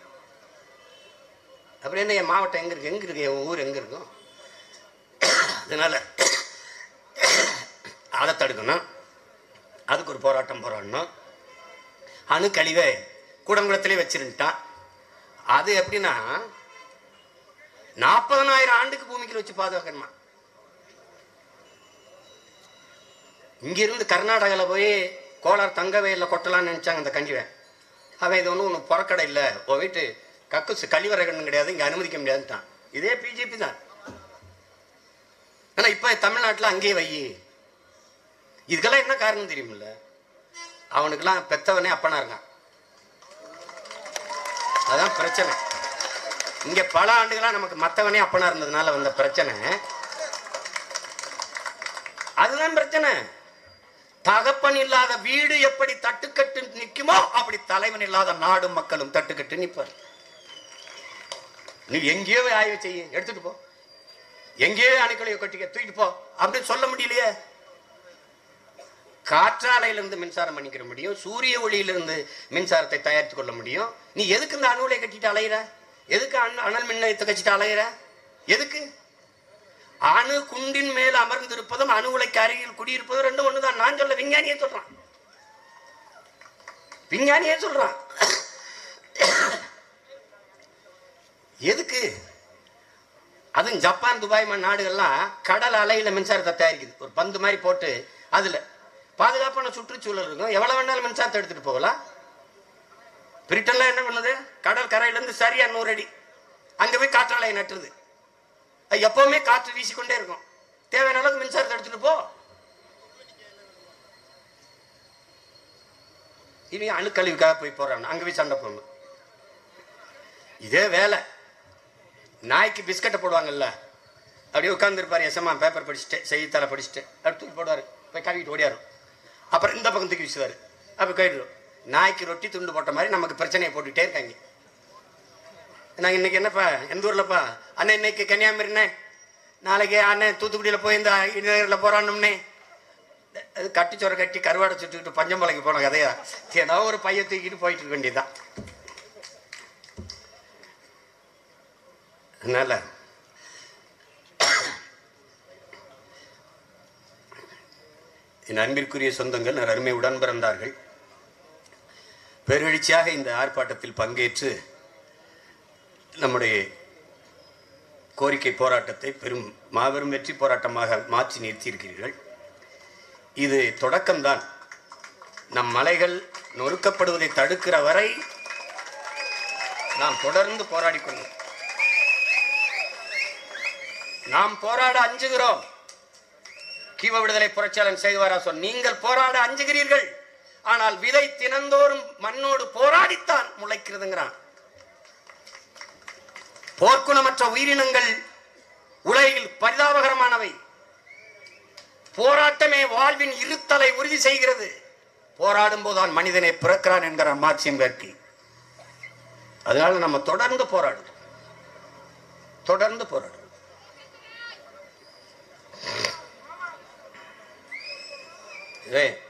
அப்படி என்ன என் மாவட்டம் எங்க இருக்கு எங்க இருக்கு என் ஊர் எங்க இருக்கும் அதனால அதை தடுக்கணும் அதுக்கு ஒரு போராட்டம் போராடணும் அணுக்கழிவை கூடங்குளத்திலே வச்சிருந்துட்டான் அது எப்படின்னா நாற்பதனாயிரம் ஆண்டுக்கு பூமிக்குள்ள வச்சு பாதுகாக்கணுமா இங்கிருந்து கர்நாடகாவில் போய் கோலார் தங்க வயலில் கொட்டலாம்னு நினைச்சாங்க அந்த கஞ்சிவன் அவன் இது ஒன்றும் ஒன்று புறக்கடை இல்லை உன் வீட்டு கக்கு கழிவறை கண்ணு கிடையாது இங்கே அனுமதிக்க முடியாதுன்ட்டான் இதே பிஜேபி தான் ஆனால் இப்போ தமிழ்நாட்டில் அங்கேயே வை இதுக்கெல்லாம் என்ன காரணம் தெரியுமில்ல அவனுக்கெல்லாம் பெத்தவனே அப்பனா இருக்கான் அதான் பிரச்சனை இங்க பல ஆண்டுகளா நமக்கு மத்தவனே அப்பனா இருந்ததுனால வந்த பிரச்சனை அதுதான் பிரச்சனை தகப்பன் இல்லாத வீடு எப்படி தட்டுக்கட்டு நிக்குமோ அப்படி தலைவன் இல்லாத நாடும் மக்களும் தட்டுக்கட்டு நிப்பார் நீ எங்கேயோ ஆய்வு செய்ய எடுத்துட்டு போ எங்கேயோ அணுக்களையோ கட்டிக்க தூக்கிட்டு போ அப்படின்னு சொல்ல முடியலையே காற்றாலையிலிருந்து மின்சாரம் பண்ணிக்கிற முடியும் சூரிய ஒளியிலிருந்து மின்சாரத்தை தயாரித்துக் கொள்ள முடியும் நீ எதுக்கு இந்த அணுலை கட்டிட்டு அலையிற எதுக்கு அண் அனல் மின் நிலையத்தை கட்டிட்டு அலையிற எதுக்கு அணு குண்டின் மேல் அமர்ந்திருப்பதும் அணு உலைக்கு அருகில் குடியிருப்பதும் ரெண்டும் ஒண்ணுதான் நான் சொல்ல விஞ்ஞானியே சொல்றான் விஞ்ஞானியே சொல்றான் எதுக்கு அதுவும் ஜப்பான் துபாய் மாதிரி நாடுகள்லாம் கடல் அலையில மின்சாரத்தை தயாரிக்குது ஒரு பந்து மாதிரி போட்டு அதுல பாதுகாப்பான சுற்றுச்சூழல் இருக்கும் எவ்வளவு வேணாலும் மின்சாரத்தை எடுத்துட்டு போகலாம் பிரிட்டன்ல என்ன பண்ணுது கடல் கரையில இருந்து சரியா நூறு அடி அங்க போய் காற்றாலையை நட்டுருது அது எப்பவுமே காற்று வீசிக்கொண்டே இருக்கும் தேவையான அளவுக்கு மின்சாரத்தை எடுத்துட்டு போ இவன் அணுக்கழிவுக்காக போய் போறான் அங்க போய் சண்டை போடணும் இதே வேலை நாய்க்கு பிஸ்கட்டை போடுவாங்கல்ல அப்படியே உட்காந்துருப்பாரு எஸ்எம்மா பேப்பர் படிச்சுட்டு செய்தித்தாளை படிச்சுட்டு அப்படி தூக்கி போடுவார் போய் கழுவிட்டு ஓடியாரும் அப்புறம் இந்த பக்கம் தூக்கி வீசுவார் அப்போ போயிடுவோம் நாய்க்கு ரொட்டி துண்டு போட்ட மாதிரி நமக்கு பிரச்சனையை போட்டுக்கிட்டே இருக்காங்க நாங்கள் இன்னைக்கு என்னப்பா எந்த ஊர்லப்பா அண்ணன் இன்னைக்கு கன்னியாகுமரிண்ணே நாளைக்கு அண்ணன் தூத்துக்குடியில் போய் இந்த இடைநகரில் போறானும்னே அது கட்டிச்சோரை கட்டி கருவாடை சுட்டுக்கிட்டு பஞ்சம்பளைக்கு போன கதையா ஏதோ ஒரு பைய தூக்கிட்டு போயிட்டு இருக்க வேண்டியதுதான் அதனால என் அன்பிற்குரிய சொந்தங்கள் நான் அருமை உடன் பிறந்தார்கள் பெருவெழுச்சியாக இந்த ஆர்ப்பாட்டத்தில் பங்கேற்று நம்முடைய கோரிக்கை போராட்டத்தை பெரும் மாபெரும் வெற்றி போராட்டமாக மாற்றி நிறுத்தியிருக்கிறீர்கள் இது தொடக்கம்தான் நம் மலைகள் நொறுக்கப்படுவதை தடுக்கிற வரை நாம் தொடர்ந்து போராடி கொண்டோம் நாம் போராட அஞ்சுகிறோம் கீவ விடுதலை புரட்சியாளன் செய்வாரா சொல் நீங்கள் போராட அஞ்சுகிறீர்கள் ஆனால் விதை தினந்தோறும் மண்ணோடு போராடித்தான் முளைக்கிறதுங்கிறான் போர்க்குணமற்ற உயிரினங்கள் உலகில் பரிதாபகரமானவை போராட்டமே வாழ்வின் இருத்தலை உறுதி செய்கிறது போராடும் போதுதான் மனிதனை பிறக்கிறான் என்கிறான் மார்க்சியம் கர்கி அதனால நம்ம தொடர்ந்து போராடுறோம் தொடர்ந்து போராடுறோம் இதே